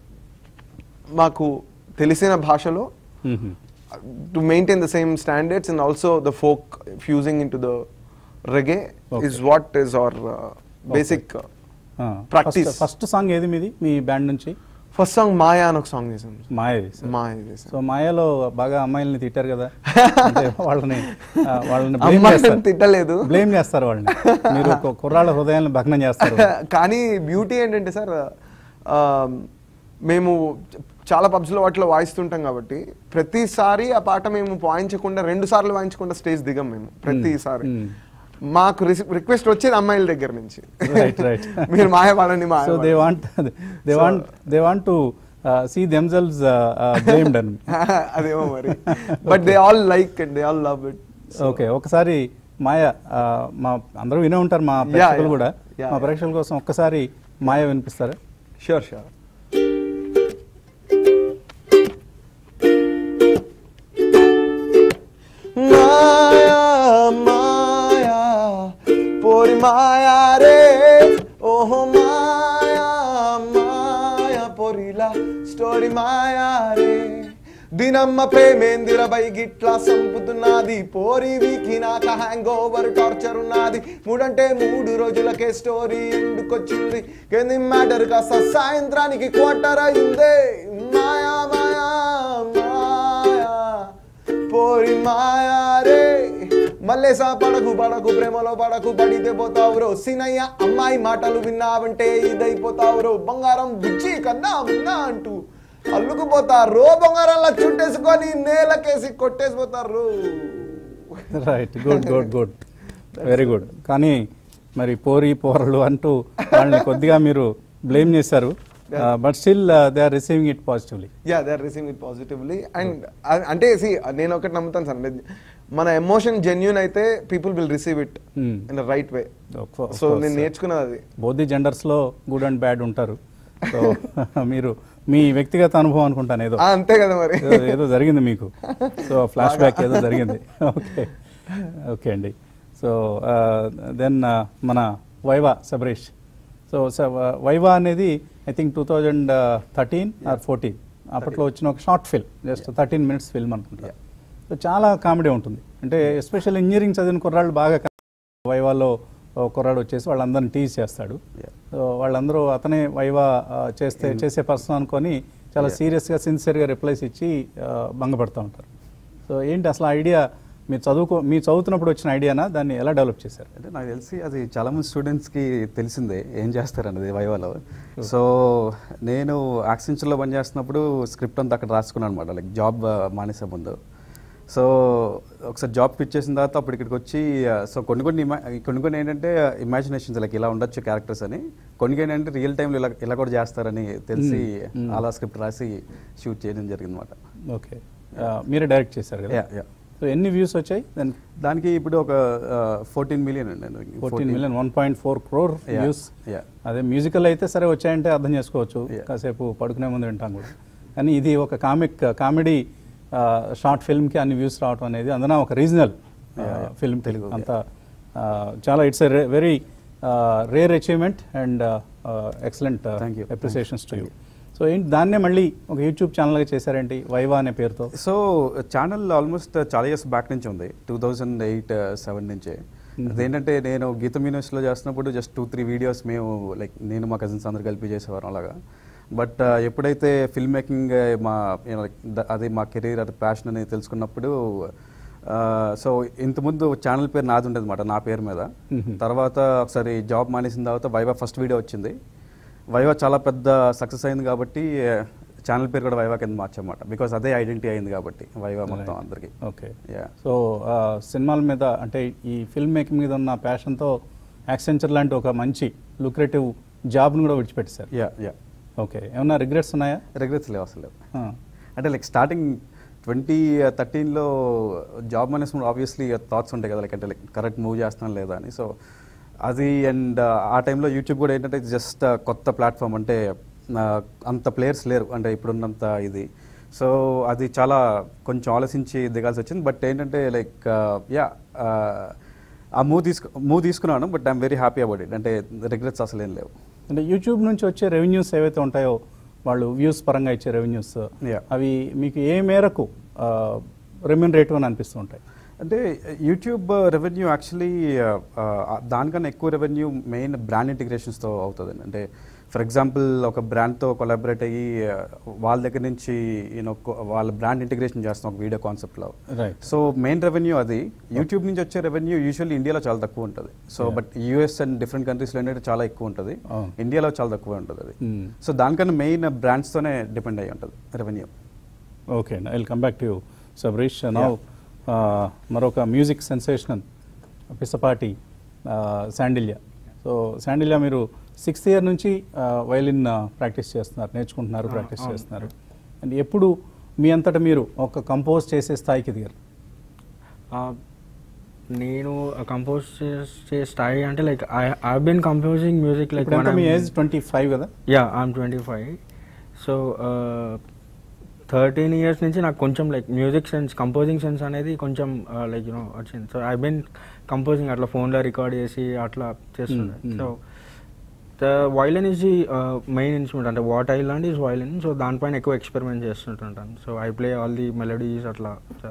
మాకు తెలిసిన భాషలో to maintain the same standards and also the folk fusing in to the reggae
Okay.
Is what is our basic Practice.
First song ఏది మీది మీ బ్యాండ్ నుంచి
ఫస్ట్ సాంగ్ మాయా అని ఒక సాంగ్ చేసాం
మాయది
మాయా చేసాం
సో మాయలో బాగా అమ్మాయిల్ని తిట్టారు కదా అంటే వాళ్ళని ఆ, వాళ్ళని బ్లేమ్
అమ్మాయిని
చేస్తారు
తిట్టలేదు
బ్లేమ్ చేస్తారు వాళ్ళని మీరు ఒక కుర్రాళ్ళ హృదయాలను భగ్నం చేస్తారు
కానీ బ్యూటీ ఏంటంటే సార్ ఆ, మేము చాలా పబ్స్లో వాటిలో వాయిస్తుంటాం కాబట్టి ప్రతిసారి ఆ పాట మేము వాయించకుండా రెండు సార్లు వాయించకుండా స్టేజ్ దిగం మేము ప్రతిసారి
Hmm.
మాకు రిక్వెస్ట్ వచ్చేది అమ్మాయిల దగ్గర నుంచి
రైట్ రైట్
మీరు మాయ పాడండి Maya
so they want they want they want to see themselves blamed అని
అదేమో మరి but they all like and they all love it
okay ఒకసారి మాయ ఆ, మా అందరూ వినే ఉంటారు మా ప్రేక్షకులు
yeah.
కూడా
Yeah,
మా
yeah.
ప్రేక్షకుల కోసం ఒక్కసారి మాయ వినిపిస్తారా
షూర్ షూర్ మాయా మాయా పోరి మాయా రే ఓహో మాయా మాయా పొరిలా స్టోరీ మాయా రే దినమ్మ ప్రేమేందిరబై గిట్లా సంపుతున్నది పోరి వీకి నాక హ్యాంగ్ ఓవర్ టార్చర్ ఉన్నది మూడంటే మూడు రోజులకే స్టోరీ ఎందుకొచ్చింది కెంది మ్యాటర్ కాస్త సాయంత్రానికి క్వార్టర్ అయిందే మాయా మాయా మాయా పోరి మాయా రే మల్లేసా పడకు పడకు ప్రేమలో పడకు పడితే పోతావు రో సినయ్య అమ్మాయి మాటలు విన్నావంటే ఇదైపోతావు రో బంగారం బుజ్జి కన్నా ఉన్నా అంటూ అల్లుకుపోతారు బంగారంలా చుట్టేసుకొని నేలకేసి కొట్టేసిపోతారు
right good good good very good కానీ మరి పోరి పోరలు అంటూ వాళ్ళని కొద్దిగా మీరు బ్లేమ్ చేశారు but still they are receiving it positively
yeah they are receiving it positively and అంటే సి నేను ఒకటి నమ్ముతాను సార్ మన ఎమోషన్ జెన్యున్ అయితే people will receive it
Hmm.
In right way
Of course,
సో
of course,
నేను
sir.
నేర్చుకున్నది అది
బోధి జెండర్స్లో గుడ్ అండ్ బ్యాడ్ ఉంటారు సో మీరు మీ వ్యక్తిగత అనుభవం అనుకుంటాను ఏదో
ఆ, అంతే కదా మరి
ఏదో ఏదో జరిగింది మీకు సో ఫ్లాష్ బ్యాక్ ఏదో జరిగింది ఓకే ఓకే అండి సో దెన్ మన వైవా సబరీష్ సో వైవా అనేది I think two thousand thirteen or fourteen అప్పట్లో వచ్చిన ఒక short film just thirteen minutes film అనుకుంటా సో చాలా కామెడీ ఉంటుంది అంటే ఎస్పెషల్ ఇంజనీరింగ్ చదివిన కుర్రాళ్ళు బాగా వైవాలో ఓ కుర్రాడు వచ్చేసి వాళ్ళందరిని టీజ్ చేస్తాడు సో వాళ్ళందరూ అతనే వైవా ఆ, చేస్తే చేసే పర్సన్ అనుకొని చాలా సీరియస్గా సిన్సియర్గా రిప్లైస్ ఇచ్చి ఆ, భంగపడుతూ ఉంటారు సో ఏంటి అసలు ఐడియా మీరు చదువుకో మీరు చదువుతున్నప్పుడు వచ్చిన ఐడియానా దాన్ని ఎలా డెవలప్ చేశారు
అంటే నాకు తెలిసి అది చాలా మంది స్టూడెంట్స్కి తెలిసిందే ఏం చేస్తారన్నది వైవాలో సో నేను యాక్సెంచర్లో పనిచేస్తున్నప్పుడు స్క్రిప్ట్ అంతా అక్కడ రాసుకున్నాను అనమాట లైక్ జాబ్ మానేసే ముందు సో ఒకసారి జాబ్ పిచ్ చేసిన తర్వాత అప్పుడు ఇక్కడికి వచ్చి సో కొన్ని కొన్ని ima- కొన్ని కొన్ని ఏంటంటే ఇమాజినేషన్స్ లైక్ ఇలా ఉండొచ్చు క్యారెక్టర్స్ అని కొన్ని కొన్ని ఏంటంటే రియల్ టైంలో ఇలా ఇలా కూడా చేస్తారని తెలిసి అలా స్క్రిప్ట్ రాసి షూట్ చేయడం జరిగింది అనమాట
ఓకే మీరే డైరెక్ట్ చేశారు కదా
Yeah, yeah.
సో ఎన్ని వ్యూస్ వచ్చాయి దాని
దానికి ఇప్పుడు ఒక ఫోర్టీన్ మిలియన్ అండి
fourteen million one point four crore
Yeah,
views
yeah.
అదే మ్యూజికల్ అయితే సరే వచ్చాయంటే అర్థం చేసుకోవచ్చు
Yeah.
కాసేపు పడుకునే ముందు వింటాం కూడా కానీ ఇది ఒక కామిక్ కామెడీ షార్ట్ ఫిల్మ్కి అన్ని వ్యూస్ రావడం అనేది అందున ఒక రీజనల్ ఫిల్మ్ తెలుగు అంత ఆ, చాలా it's a very rare achievement and excellent
Thank you.
Appreciations to you so ఏంటి దాన్నే మళ్ళీ ఒక యూట్యూబ్ ఛానల్గా చేశారేంటి వైవా అనే పేరుతో
సో ఛానల్ ఆల్మోస్ట్ చాలా ఇయర్స్ బ్యాక్ నుంచి ఉంది టూ థౌజండ్ ఎయిట్ సెవెన్ నుంచే అదేంటంటే నేను గీతం యూనివర్సిటీలో చేస్తున్నప్పుడు జస్ట్ టూ త్రీ వీడియోస్ మేము లైక్ నేను మా కజిన్స్ అందరు కలిపి చేసేవారం అలాగా బట్ ఎప్పుడైతే ఫిల్మ్ మేకింగ్ మా you know, like, ద- అది మా కెరీర్ అది ప్యాషన్ అని తెలుసుకున్నప్పుడు సో ఇంతకుముందు ఛానల్ పేరు నాది ఉండేది అనమాట నా పేరు మీద తర్వాత ఒకసారి జాబ్ మానేసిన తర్వాత వైవా ఫస్ట్ వీడియో వచ్చింది వైవా చాలా పెద్ద సక్సెస్ అయింది కాబట్టి ఛానల్ పేరు కూడా వైవా కింద మార్చమాట బికాస్ అదే ఐడెంటిటీ అయింది కాబట్టి వైవా మొత్తం అందరికి
ఓకే
యా
సో ఆ, సినిమాల మీద అంటే ఈ ఫిల్మ్ మేకింగ్ మీద ఉన్న ప్యాషన్తో యాక్సెంచర్ లాంటి ఒక మంచి లుక్రేటివ్ జాబ్ను కూడా విడిచిపెట్టేశారు
యా యా
ఓకే ఏమన్నా రిగ్రెట్స్ ఉన్నాయా
రిగ్రెట్స్ లేవు అసలు లేవు.
ఆ,
అంటే లైక్ స్టార్టింగ్ ట్వంటీ థర్టీన్లో జాబ్ మేనేజ్మెంట్ ఆబ్వియస్లీ థాట్స్ ఉంటాయి కదా లైక్ అంటే లైక్ కరెక్ట్ మూవ్ చేస్తున్నాను లేదా అని సో అది అండ్ ఆ టైంలో యూట్యూబ్ కూడా ఏంటంటే జస్ట్ కొత్త ప్లాట్ఫామ్ అంటే ఆ, అంత ప్లేయర్స్ లేరు అంటే ఇప్పుడున్నంత ఇది సో అది చాలా కొంచెం ఆలోచించి దిగాల్సి వచ్చింది బట్ ఏంటంటే లైక్ యా ఆ మూవ్ తీసుకు మూవ్ తీసుకున్నాను but I'm very happy about it అంటే రిగ్రెట్స్ అసలు ఏం లేవు
అంటే యూట్యూబ్ నుంచి వచ్చే రెవెన్యూస్ ఏవైతే ఉంటాయో వాళ్ళు వ్యూస్ పరంగా ఇచ్చే రెవెన్యూస్
Yeah.
అవి మీకు ఏ మేరకు రెమ్యూనరేటివ్ అని అనిపిస్తూ ఉంటాయి
అంటే యూట్యూబ్ రెవెన్యూ యాక్చువల్లీ దానికన్నా ఎక్కువ రెవెన్యూ మెయిన్ బ్రాండ్ ఇంటిగ్రేషన్స్తో అవుతుంది అంటే ఫర్ ఎగ్జాంపుల్ ఒక బ్రాండ్తో కొలాబరేట్ అయ్యి uh, వాళ్ళ దగ్గర నుంచి యూనో వాళ్ళ బ్రాండ్ ఇంటిగ్రేషన్ చేస్తాం ఒక వీడియో కాన్సెప్ట్లో
రైట్
సో మెయిన్ రెవెన్యూ అది యూట్యూబ్ నుంచి వచ్చే రెవెన్యూ యూజువల్లీ ఇండియాలో చాలా తక్కువ ఉంటుంది so but US and different కంట్రీస్లో ఏంటంటే చాలా ఎక్కువ ఉంటుంది
అవును.
ఇండియాలో చాలా తక్కువ ఉంటుంది అది
Hmm.
సో దానికన్నా మెయిన్ బ్రాండ్స్తోనే డిపెండ్ అయ్యి ఉంటుంది revenue
okay I will come back to Sabreesh now మరొక music sensational Pisapati Sandilya so Sandilya మీరు సిక్స్త్ ఇయర్ నుంచి వైలిన్ ప్రాక్టీస్ చేస్తున్నారు నేర్చుకుంటున్నారు ప్రాక్టీస్ చేస్తున్నారు అండ్ ఎప్పుడు మీ అంతటా మీరు ఒక కంపోజ్ చేసే స్థాయికి దిగారు
ఆ, నేను కంపోజ్ చేసే స్థాయి అంటే like I have been composing music like
ఇప్పుడు ఎంత మీ ఏజ్ ట్వంటీ ఫైవ్ కదా
yeah I'm twenty five so thirteen years నుంచి నాకు కొంచెం like music sense composing sense అనేది కొంచెం లైక్ యూనో వచ్చింది సో ఐ బీన్ కంపోజింగ్ అట్లా ఫోన్లో రికార్డ్ చేసి అట్లా చేస్తుండే
Hmm, hmm.
So the violin is the main instrument అంటే what I land is violin so దానిపైన ఎక్కువ ఎక్స్పెరిమెంట్ చేస్తుంటుంటాను so I play all the melodies అట్లా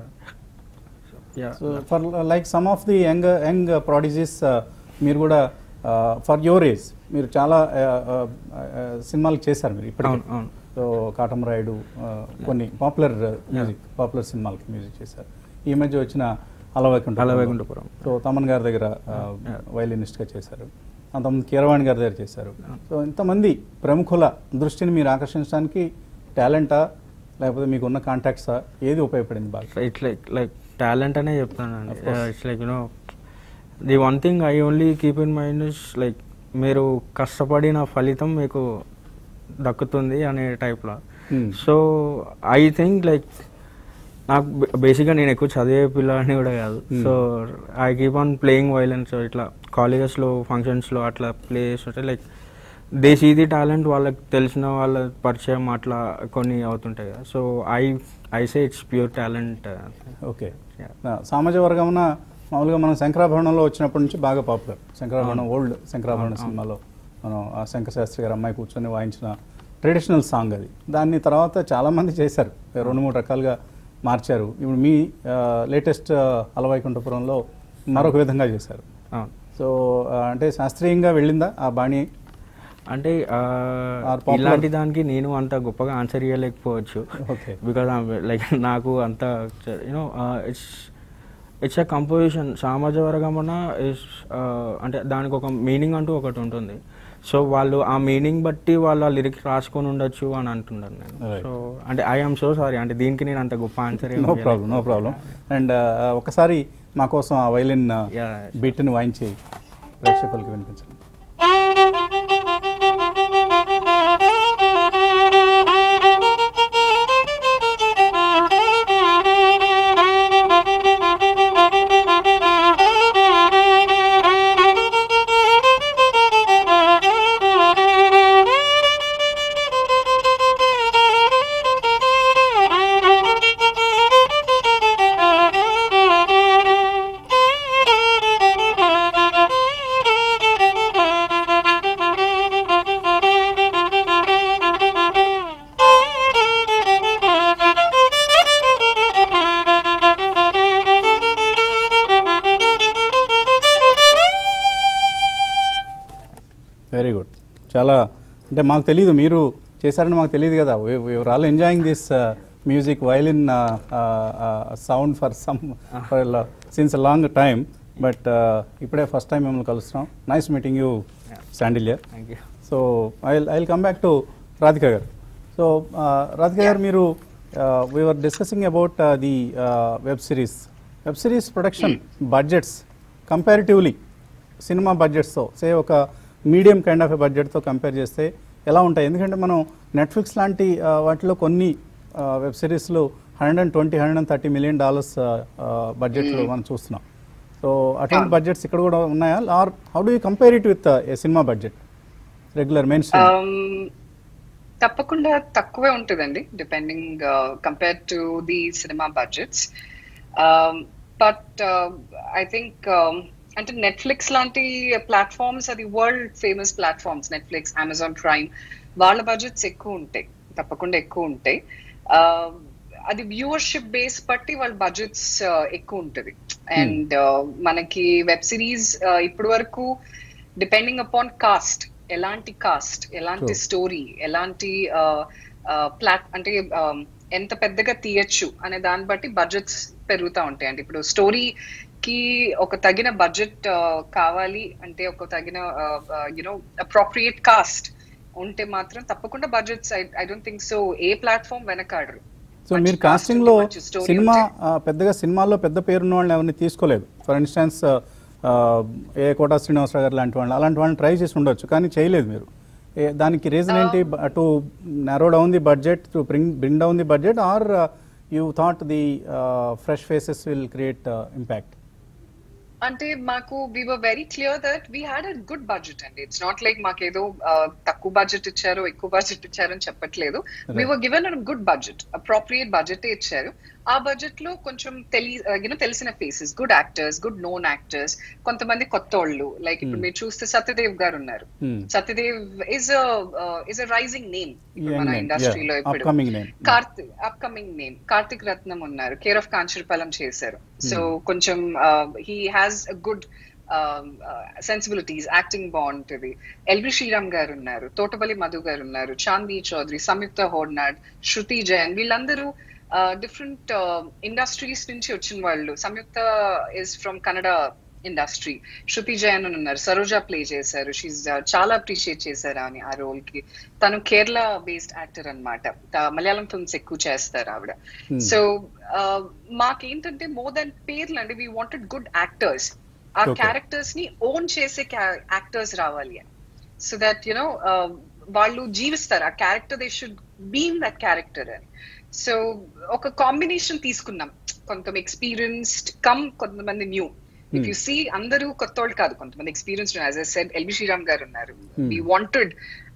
yeah
so for like some of the young young prodigies మీరు కూడా for your age మీరు చాలా సినిమాలు చేశారు మీరు ఇప్పటికే
అవును, అవును.
సో కాటమరాయుడు ఆ, కొన్ని పాపులర్ మ్యూజిక్ పాపులర్ సినిమాలకి మ్యూజిక్ చేశారు ఈ మధ్య వచ్చిన అలవైకుంఠ
అలవైకుంఠపురం.
సో తమన్ గారి దగ్గర వైలినిస్ట్గా చేశారు అంతమంది కీరవాణి గారి దగ్గర చేశారు సో ఇంతమంది ప్రముఖుల దృష్టిని మీరు ఆకర్షించడానికి టాలెంటా లేకపోతే మీకు ఉన్న కాంటాక్ట్సా ఏది ఉపయోగపడింది బాగా
ఇట్స్ లైక్ లైక్ టాలెంట్ అనే చెప్తానండి it's like you know the one thing I only keep in mind is like మీరు కష్టపడిన ఫలితం మీకు దక్కుతుంది అనే టైప్లో
Hmm.
So I think like నాకు బేసిక్గా నేను ఎక్కువ చదివే పిల్లని కూడా కాదు so I keep on playing violins ఇట్లా కాలేజెస్లో ఫంక్షన్స్లో అట్లా ప్లే చేస్తుంటే like they see the talent వాళ్ళకి తెలిసిన వాళ్ళ పరిచయం అట్లా కొన్ని అవుతుంటాయి కదా so I I say it's pure talent
okay
Yeah.
నా సామాజిక వర్గమున మామూలుగా మనం శంకరాభరణంలో వచ్చినప్పటి నుంచి బాగా పాపులర్ శంకరాభరణం ఓల్డ్ శంకరాభరణం సినిమాలో మనం ఆ శంకరశాస్త్రి గారు అమ్మాయి కూర్చొని వాయించిన ట్రెడిషనల్ సాంగ్ అది దాన్ని తర్వాత చాలామంది చేశారు రెండు మూడు రకాలుగా మార్చారు ఇప్పుడు మీ లేటెస్ట్ అలవైకుంఠపురంలో మరొక విధంగా చేశారు సో ఆ, అంటే శాస్త్రీయంగా వెళ్ళిందా ఆ బాణి
అంటే ఆ,
Or popular-
ఇలాంటి దానికి నేను అంత గొప్పగా ఆన్సర్ ఇవ్వలేకపోవచ్చు
ఓకే
బికాజ్ లైక్ నాకు అంత you know it's it's a composition సామాజ వర్గమున ఇస్ అంటే దానికి ఒక మీనింగ్ అంటూ ఒకటి ఉంటుంది సో వాళ్ళు ఆ మీనింగ్ బట్టి వాళ్ళు ఆ లిరిక్స్ రాసుకొని ఉండొచ్చు అని అంటున్నారు నేను
Right.
సో అంటే ఐ ఆమ్ సో సారీ అంటే దీనికి నేను అంత గొప్ప answer
no problem no problem and ఒకసారి మా కోసం ఆ వైలిన్
Yeah.
బీట్ని వాయించి ప్రేక్షకులకు వినిపించండి వెరీ గుడ్ చాలా అంటే మాకు తెలియదు మీరు చేశారని మాకు తెలియదు కదా we are all enjoying this music violin sound for some for since long time but ఇప్పుడే ఫస్ట్ టైం మిమ్మల్ని కలుస్తున్నాం nice meeting you Sandilya
thank you
so I I will come back to Radhika garu so Radhika garu మీరు we are discussing about the web series web series production budgets comparatively సినిమా బడ్జెట్స్తో say ఒక medium kind of a బడ్జెట్తో compare చేస్తే ఎలా ఉంటాయి ఎందుకంటే మనం నెట్ఫ్లిక్స్ లాంటి uh, వాటిలో కొన్ని వెబ్ సిరీస్లు hundred and twenty hundred and thirty million dollars బడ్జెట్లో మనం చూస్తున్నాం సో అటువంటి బడ్జెట్స్ ఇక్కడ కూడా ఉన్నాయా or how do you compare it with a సినిమా బడ్జెట్ రెగ్యులర్ మెయిన్
Um, తప్పకుండా తక్కువే ఉంటుందండి డిపెండింగ్ కంపేర్ టు ది సినిమా బడ్జెట్స్ బట్ ఐ థింక్ అంటే నెట్ఫ్లిక్స్ లాంటి ప్లాట్ఫామ్స్ అది world famous platforms Netflix Amazon Prime వాళ్ళ బడ్జెట్స్ ఎక్కువ ఉంటాయి తప్పకుండా ఎక్కువ ఉంటాయి Uh, అది వ్యూవర్షిప్ బేస్ బట్టి వాళ్ళ బడ్జెట్స్ ఎక్కువ ఉంటుంది అండ్ మనకి వెబ్ సిరీస్ ఇప్పటి వరకు డిపెండింగ్ అపాన్ కాస్ట్ ఎలాంటి కాస్ట్ ఎలాంటి
True.
స్టోరీ ఎలాంటి ప్లాట్ అంటే um, ఎంత పెద్దగా తీయచ్చు అనే దాన్ని బట్టి బడ్జెట్స్ పెరుగుతూ ఉంటాయి అంటే ఇప్పుడు స్టోరీకి ఒక తగిన బడ్జెట్ కావాలి అంటే ఒక తగిన యునో అప్రోప్రియేట్ కాస్ట్ ఉంటే మాత్రం తప్పకుండా budgets I don't think so a platform వెనకాడరు
సో
మంచి
మీరు
cast
కాస్టింగ్
ఉంటే,
లో
మంచి story
సినిమా
ఉంటే.
ఆ, పెద్దగా సినిమాల్లో పెద్ద పేరున్న వాళ్ళని ఎవరిని తీసుకోలేదు for instance a Kota Srinivasa Rao garu లాంటి వాళ్ళు అలాంటి వాళ్ళని ట్రై చేసి ఉండొచ్చు కానీ చేయలేదు మీరు ఏ- దానికి రీజన్ ఏంటి to narrow down the budget to bring bring down the budget or you thought the fresh faces will create impact
అంటే మాకు we were very clear that we had a good budget అండి it's not like మాకేదో uh, తక్కువ budget ఇచ్చారు ఎక్కువ budget ఇచ్చారు అని చెప్పట్లేదు we were given a good budget appropriate budget ఇచ్చారు ఆ బడ్జెట్ లో కొంచెం తెలి యూనో తెలిసిన faces good actors good known actors కొంతమంది కొత్త వాళ్ళు లైక్ ఇప్పుడు మీరు చూస్తే సత్యదేవ్ గారు ఉన్నారు
Hmm.
Satyadev is is a rising name
Young
మన
name,
ఇండస్ట్రీలో
yeah.
ఇప్పుడు
Upcoming name.
Karthik upcoming name Karthik Ratnam ఉన్నారు కేర్ ఆఫ్ కాంచరపాలెం చేశారు సో కొంచెం he has a good sensibilities acting బాగుంటుంది ఎల్వి శ్రీరామ్ గారు ఉన్నారు తోటపల్లి మధు గారు ఉన్నారు చాందీ చౌదరి సంయుక్త హోడ్నాడ్ శృతి జైన్ వీళ్ళందరూ డిఫరెంట్ ఇండస్ట్రీస్ నుంచి వచ్చిన వాళ్ళు Samyuktha is from Kannada industry Shruti Jayan అని ఉన్నారు సరోజా ప్లే చేశారు షీజ్ చాలా అప్రిషియేట్ చేశారు అని ఆ రోల్ కి తను కేరళ బేస్డ్ యాక్టర్ అనమాట మలయాళం ఫిల్మ్స్ ఎక్కువ చేస్తారు ఆవిడ సో మాకేంటంటే మోర్ దెన్ పేర్లు అండి వీ వాంటెడ్ గుడ్ యాక్టర్స్ ఆ
Okay.
క్యారెక్టర్స్ ని ఓన్ చేసే యాక్టర్స్ రావాలి అని సో దట్ యునో వాళ్ళు జీవిస్తారు ఆ character they should been that character అని సో ఒక కాంబినేషన్ తీసుకున్నాం కొంత ఎక్స్పీరియన్స్డ్ కమ్ కొంతమంది న్యూ ఇఫ్ యు సీ అందరూ కొత్త వాళ్ళు కాదు కొంతమంది experienced as I said L B Sriram garu ఉన్నారు we wanted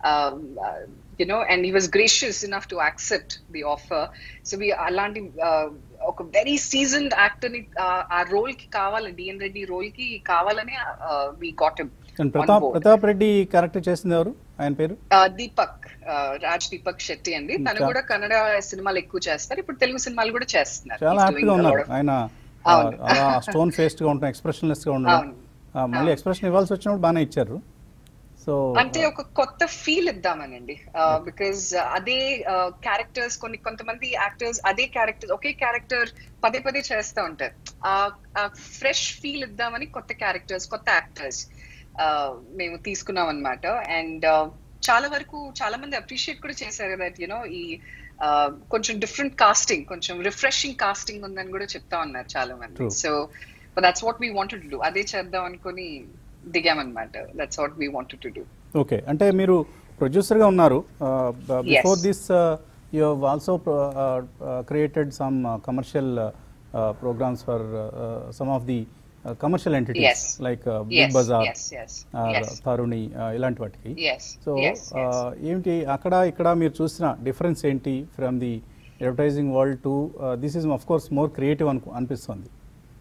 you know and he was gracious enough to accept the offer so we అలాంటి uh, ఒక వెరీ సీజన్డ్ యాక్టర్ ని uh, ఆ రోల్ కి కావాలి డిఎన్ రెడ్డి రోల్ కి కావాలని we got him
and Pratap Pratap Reddy character చేసింది ఎవరు ఆయన పేరు
దీపక్ రాజ్ దీపక్ శెట్టి అండి తను
చా-
కూడా కన్నడ సినిమాలు ఎక్కువ చేస్తారు ఇప్పుడు తెలుగు సినిమాలు కూడా చేస్తున్నారు
చాలా
He's
హ్యాపీగా
doing a
ఉన్నారు
lot of-
ఆయన ఆ,
అవును.
అలా స్టోన్ ఫేస్డ్ గా ఉండడం ఎక్స్ప్రెషన్లెస్ గా ఉండడం
అవును.
ఆ, మళ్ళీ ఎక్స్ప్రెషన్ ఇవ్వాల్సి వచ్చినప్పుడు బాగానే ఇచ్చారు సో సో
అంటే ఒక కొత్త ఫీల్ ఇద్దామనండి బికాజ్ అదే క్యారెక్టర్స్ కొన్ని కొంతమంది యాక్టర్స్ అదే క్యారెక్టర్ ఒకే క్యారెక్టర్ పదే పదే చేస్తూ ఉంటారు ఆ ఫ్రెష్ ఫీల్ ఇద్దామని కొత్త క్యారెక్టర్స్ కొత్త యాక్టర్స్ మేము తీసుకున్నాం అనమాట అండ్ చాలా వరకు చాలా మంది అప్రిషియేట్ కూడా చేశారు దట్ యునో ఈ uh, కొంచెం డిఫరెంట్ కాస్టింగ్ కొంచెం రిఫ్రెషింగ్ కాస్టింగ్ ఉందని కూడా చెప్తా ఉన్నారు చాలా మంది
True.
So that's what we wanted to do అదే చేద్దాం అనుకుని దిగామన్నమాట that's what we wanted to do
okay అంటే మీరు ప్రొడ్యూసర్గా ఉన్నారు before
Yes.
This you also created some commercial programmes for some of the commercial entities
Yes.
Like big
yes
bazaar
yes yes
or
yes
Taruni ఇలాంటి వాటికి
yes
so
yes yes
ఏంటి అక్కడ ఇక్కడ మీరు చూసిన డిఫరెన్స్ ఏంటి from the advertising world to this is of course more creative అను అనిపిస్తుంది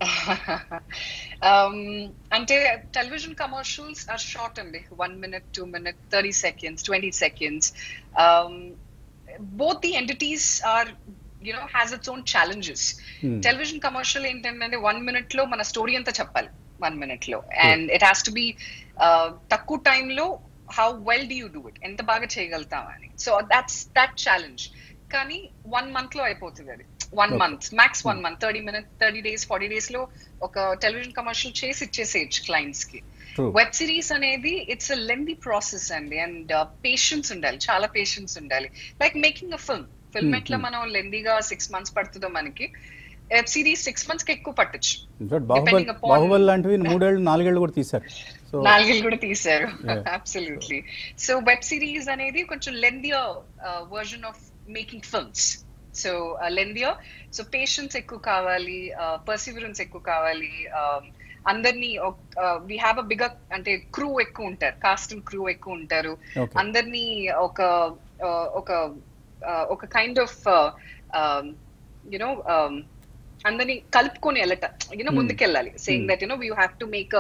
um, అంటే టెలివిజన్ కమర్షియల్స్ ఆర్ షార్ట్ అండి one minute two minute thirty seconds twenty seconds both the entities are you know has its own challenges
Hmm.
Television commercial ఏంటంటే one minute లో మన story అంతా చెప్పాలి one minute లో and it has to be తక్కువ టైంలో how well do you do it ఎంత బాగా చేయగలుగుతాం అని సో దాట్స్ దట్ ఛాలెంజ్ కానీ వన్ మంత్ లో అయిపోతుంది అది one
Okay.
Month max one month thirty minute thirty days forty days లో ఒక టెలివిజన్ కమర్షియల్ చేసి ఇచ్చేసేయచ్చు క్లయింట్స్ కి
True.
వెబ్ సిరీస్ అనేది ఇట్స్ అ లెంది ప్రాసెస్ అండి అండ్ పేషెన్స్ ఉండాలి చాలా పేషెన్స్ ఉండాలి like making a film film
Hmm,
ఎట్లా
hmm.
మనం లెందీగా సిక్స్ మంత్స్ పడుతుందో మనకి వెబ్ సిరీస్ సిక్స్ మంత్స్ కి ఎక్కువ పట్టొచ్చు
in fact Baahubali
Depending upon-
Baahubali లాంటివి మూడేళ్ళు నాలుగేళ్ళు కూడా తీశారు సో
నాలుగేళ్ళు కూడా తీశారు
Yeah.
Absolutely so web series అనేది కొంచెం lengthier version of making films so lengthier so patience ఎక్కువ కావాలి పర్సివరెన్స్ ఎక్కువ కావాలి um, అందరినీ వీ హ్యావ్ అ బిగర్ అంటే క్రూ ఎక్కువ ఉంటారు కాస్ట్ అండ్ క్రూ ఎక్కువ ఉంటారు
Okay.
అందరినీ ఒక uh, ఒక uh, ఒక కైండ్ ఆఫ్ యునో అందరినీ కలుపుకొని వెళ్ళట యూనో
Hmm.
ముందుకెళ్ళాలి saying
Hmm.
That you know you have to make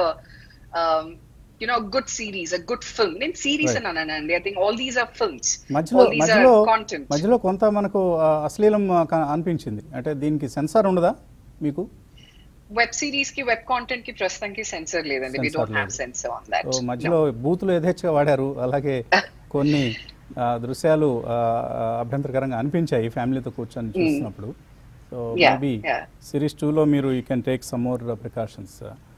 you know good series a good film నేను సిరీస్
Right.
అని అనండి I think all these are films
మధ్యలో
ఆల్ దీస్ ఆర్
మధ్యలో
కాంటెంట్
మధ్యలో కొంత మనకు ఆ, అశ్లీలం ఆ, క- అనిపించింది అంటే దీనికి సెన్సార్ ఉండదా మీకు
వెబ్ సిరీస్ కి వెబ్ కాంటెంట్ కి ప్రస్తుతానికి సెన్సర్ లేదండి వి
Censor
డోంట్ హ్యావ్
లేదు.
సెన్సర్ ఆన్ దట్
సో మధ్యలో బూతులు యథేచ్ఛగా వాడారు అలాగే కొన్ని ఆ, దృశ్యాలు ఆ, ఆ, అభ్యంతరకరంగా అనిపించాయి ఫ్యామిలీతో కూర్చొని చూస్తున్నప్పుడు so
Yeah,
maybe
yeah.
Series టూలో మీరు you can take some more precautions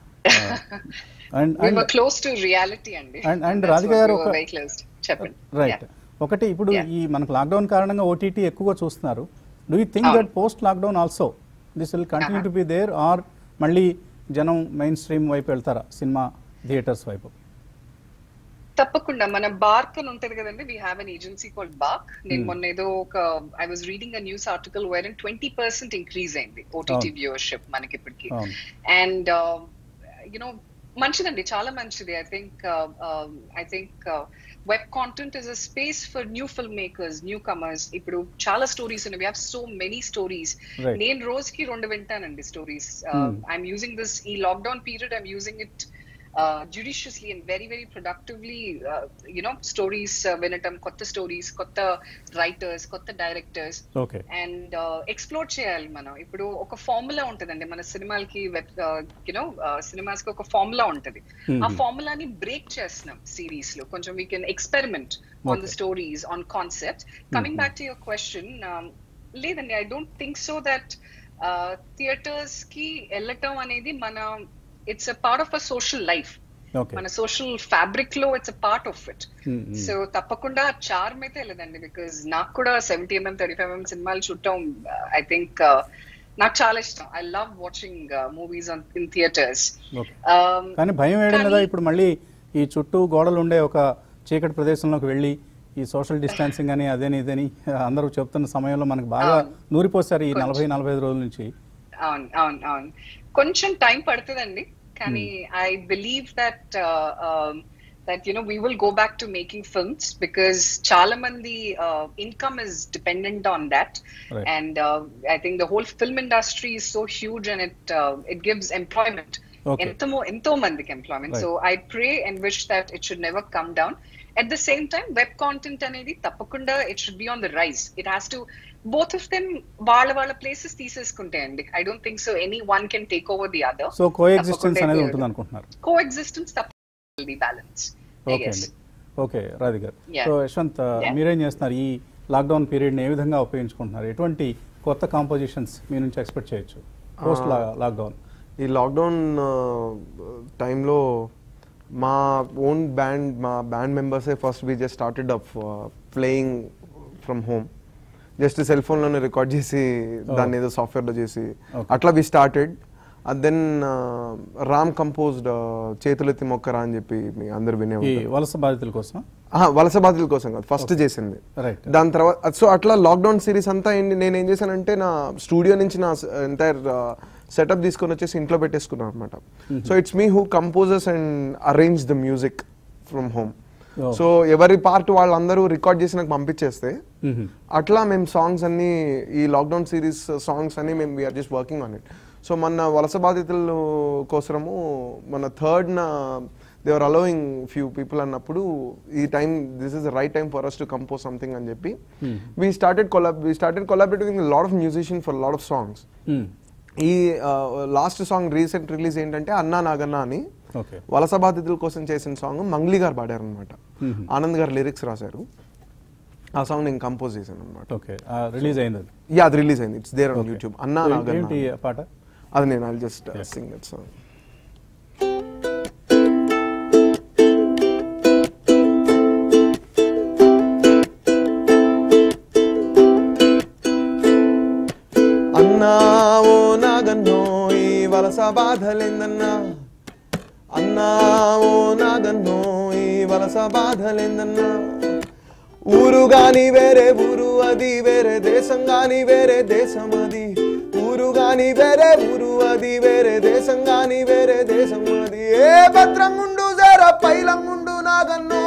and
we
and
were close to reality అండి
And- and
That's
Radhika
what
garu
we were
ఒక-
very close to. చెప్పండి
రైట్
Yeah.
ఒకటి ఇప్పుడు
Yeah.
ఈ మనకు లాక్డౌన్ కారణంగా ఓటీటీ ఎక్కువగా చూస్తున్నారు డూ యూ థింక్
అవును.
That post lockdown also this will continue
Uh-huh.
To be there or మళ్ళీ జనం మెయిన్ స్ట్రీమ్ వైపు వెళ్తారా సినిమా థియేటర్స్ వైపు
తప్పకుండా మన బార్క్ అని ఉంటది కదండి we have an agency called BARC నేను
Hmm.
మొన్న ఏదో ఒక I was reading a news article where twenty percent increase అయింది ఓటీటీ
అవును.
వ్యూవర్షిప్ మనకి ఇప్పటికి
అవును
అండ్ యునో మంచిదండి చాలా మంచిది I think I think web content is a space for new film makers new comers ఇప్పుడు చాలా స్టోరీస్ ఉన్నాయి we have so many stories
Right.
నేను రోజుకి రెండు వింటానండి stories
Hmm.
I'm using this ఈ lockdown period I'm using it judiciously and very very productively you know stories వినటం కొత్త స్టోరీస్ కొత్త రైటర్స్ కొత్త డైరెక్టర్స్
ఓకే
అండ్ ఎక్స్ప్లోర్ చేయాలి మనం ఇప్పుడు ఒక ఫార్ములా ఉంటదండి మన సినిమాలకి వెబ్ యునో సినిమాస్ కి ఒక ఫార్ములా ఉంటది
Mhm.
ఆ ఫార్ములాని బ్రేక్ చేస్తున్నాం సిరీస్ లో కొంచెం we can experiment on the
Okay.
Stories on concept coming back to your question లేదండి I don't think so that theatres కి వెళ్ళటం అనేది మన it's a part of a social life
okay
మన సోషల్ ఫ్యాబ్రిక్ లో it's a part of it
Hmm, hmm.
So తప్పకుండా charm అయితే లేదండి బికాజ్ నాకు కూడా seventy MM thirty five MM సినిమాలు చూడటం ఐ థింక్ నాకు చాలా ఇష్టం I love watching movies in theatres
okay కానీ భయం వేయడం కదా ఇప్పుడు మళ్ళీ ఈ చుట్టూ గోడలు ఉండే ఒక చీకటి ప్రదేశంలోకి వెళ్ళి ఈ సోషల్ డిస్టాన్సింగ్ అని అదేని ఇదని అందరూ చెప్తున్న సమయంలో మనకు బాగా
అవును.
నూరిపోసారు ఈ
కొంచెం.
నలభై నలభై ఐదు రోజుల నుంచి
అవును అవును అవును కొంచెం టైం పడుతుందండి కానీ I believe that that you know we will go back to making films because చాలా మంది income is dependent on that
Right.
And I think the whole film industry is so huge and it it gives employment
Okay.
ఎంతో ఎంతో మందికి employment
Right.
So I pray and wish that it should never come down at the same time web content అనేది తప్పకుండా it should be on the rice it has to both of them వాళ్ళ వాళ్ళ places తీసేసుకుంటాయండి I don't think so anyone can take over the other
so coexistence అనేది ఉంటుంది అనుకుంటున్నారు
coexistence తప్ప balance
okay అండి okay Radhika
Yeah.
So Yashwant
Yeah.
మీరేం చేస్తున్నారు ఈ లాక్డౌన్ పీరియడ్ని ఏ విధంగా ఉపయోగించుకుంటున్నారు ఎటువంటి కొత్త కాంపోజిషన్స్ మీ నుంచి ఎక్స్పెక్ట్ చేయొచ్చు పోస్ట్ లాక్డౌన్
ఈ లాక్డౌన్ టైంలో మా ఓన్ బ్యాండ్ మా బ్యాండ్ మెంబర్సే first we just started up playing from home just cell ఫోన్లోనే రికార్డ్ చేసి దాన్ని ఏదో సాఫ్ట్వేర్లో చేసి
Okay.
అట్లా we started then Ram composed చేతులెత్తి మొక్కరా అని చెప్పి మీ అందరు వినే
ఈ
ఉంటారు.
వలస బాధితుల కోసం
ఆహా, వలస బాధితుల కోసం కాదు ఫస్ట్ చేసింది
రైట్
దాని తర్వాత సో అట్లా లాక్డౌన్ సిరీస్ అంతా ఏంటి నేను ఏం చేశానంటే నా స్టూడియో నుంచి నా ఎంటైర్ సెటప్ తీసుకొని వచ్చేసి ఇంట్లో పెట్టేసుకున్నాను అనమాట so it's me who composers and arrange the music from home
Oh.
So ఎవరి పార్ట్ వాళ్ళందరూ రికార్డ్ చేసి నాకు పంపించేస్తే అట్లా మేము సాంగ్స్ అన్ని ఈ లాక్డౌన్ సిరీస్ సాంగ్స్ అన్ని మేము we're just working on it so మన వలస బాధితుల కోసము మన థర్డ్ నా దేవర్ అలోయింగ్ ఫ్యూ పీపుల్ అన్నప్పుడు ఈ time this is right time for us to compose something అని చెప్పి we started collab we started collaborating lot of musician for lot of songs ఈ లాస్ట్ సాంగ్ రీసెంట్ రిలీజ్ ఏంటంటే అన్నా నాగన్న అని
okay
వలస బాధితుల కోసం చేసిన సాంగ్ మంగ్లీ గారు పాడారు అనమాట ఆనంద్ గారు లిరిక్స్ రాశారు ఆ సాంగ్ నేను కంపోజ్ చేశాను అనమాట
ఓకే రిలీజ్ అయింది అది
యా అది రిలీజ్ అయింది ఇట్స్ దేర్ ఆన్ యూట్యూబ్ అన్నా
ఏ-
నాగన్న
ఏంటి ఆ పాట
అది నేను I just sing that song అన్నా ఓ నాగన్నో ఈ వలస బాధలేందన్నా అన్నా ఓ నాగన్నో ఈ వలస బాధలేందన్నా ఊరు గాని వేరే ఊరు అది వేరే దేశం గాని వేరే దేశం అది ఊరు గాని వేరే ఊరు అది వేరే దేశం గాని వేరే దేశం అది ఏ భద్రంగుండు జర పైలంగుండు నాగన్నో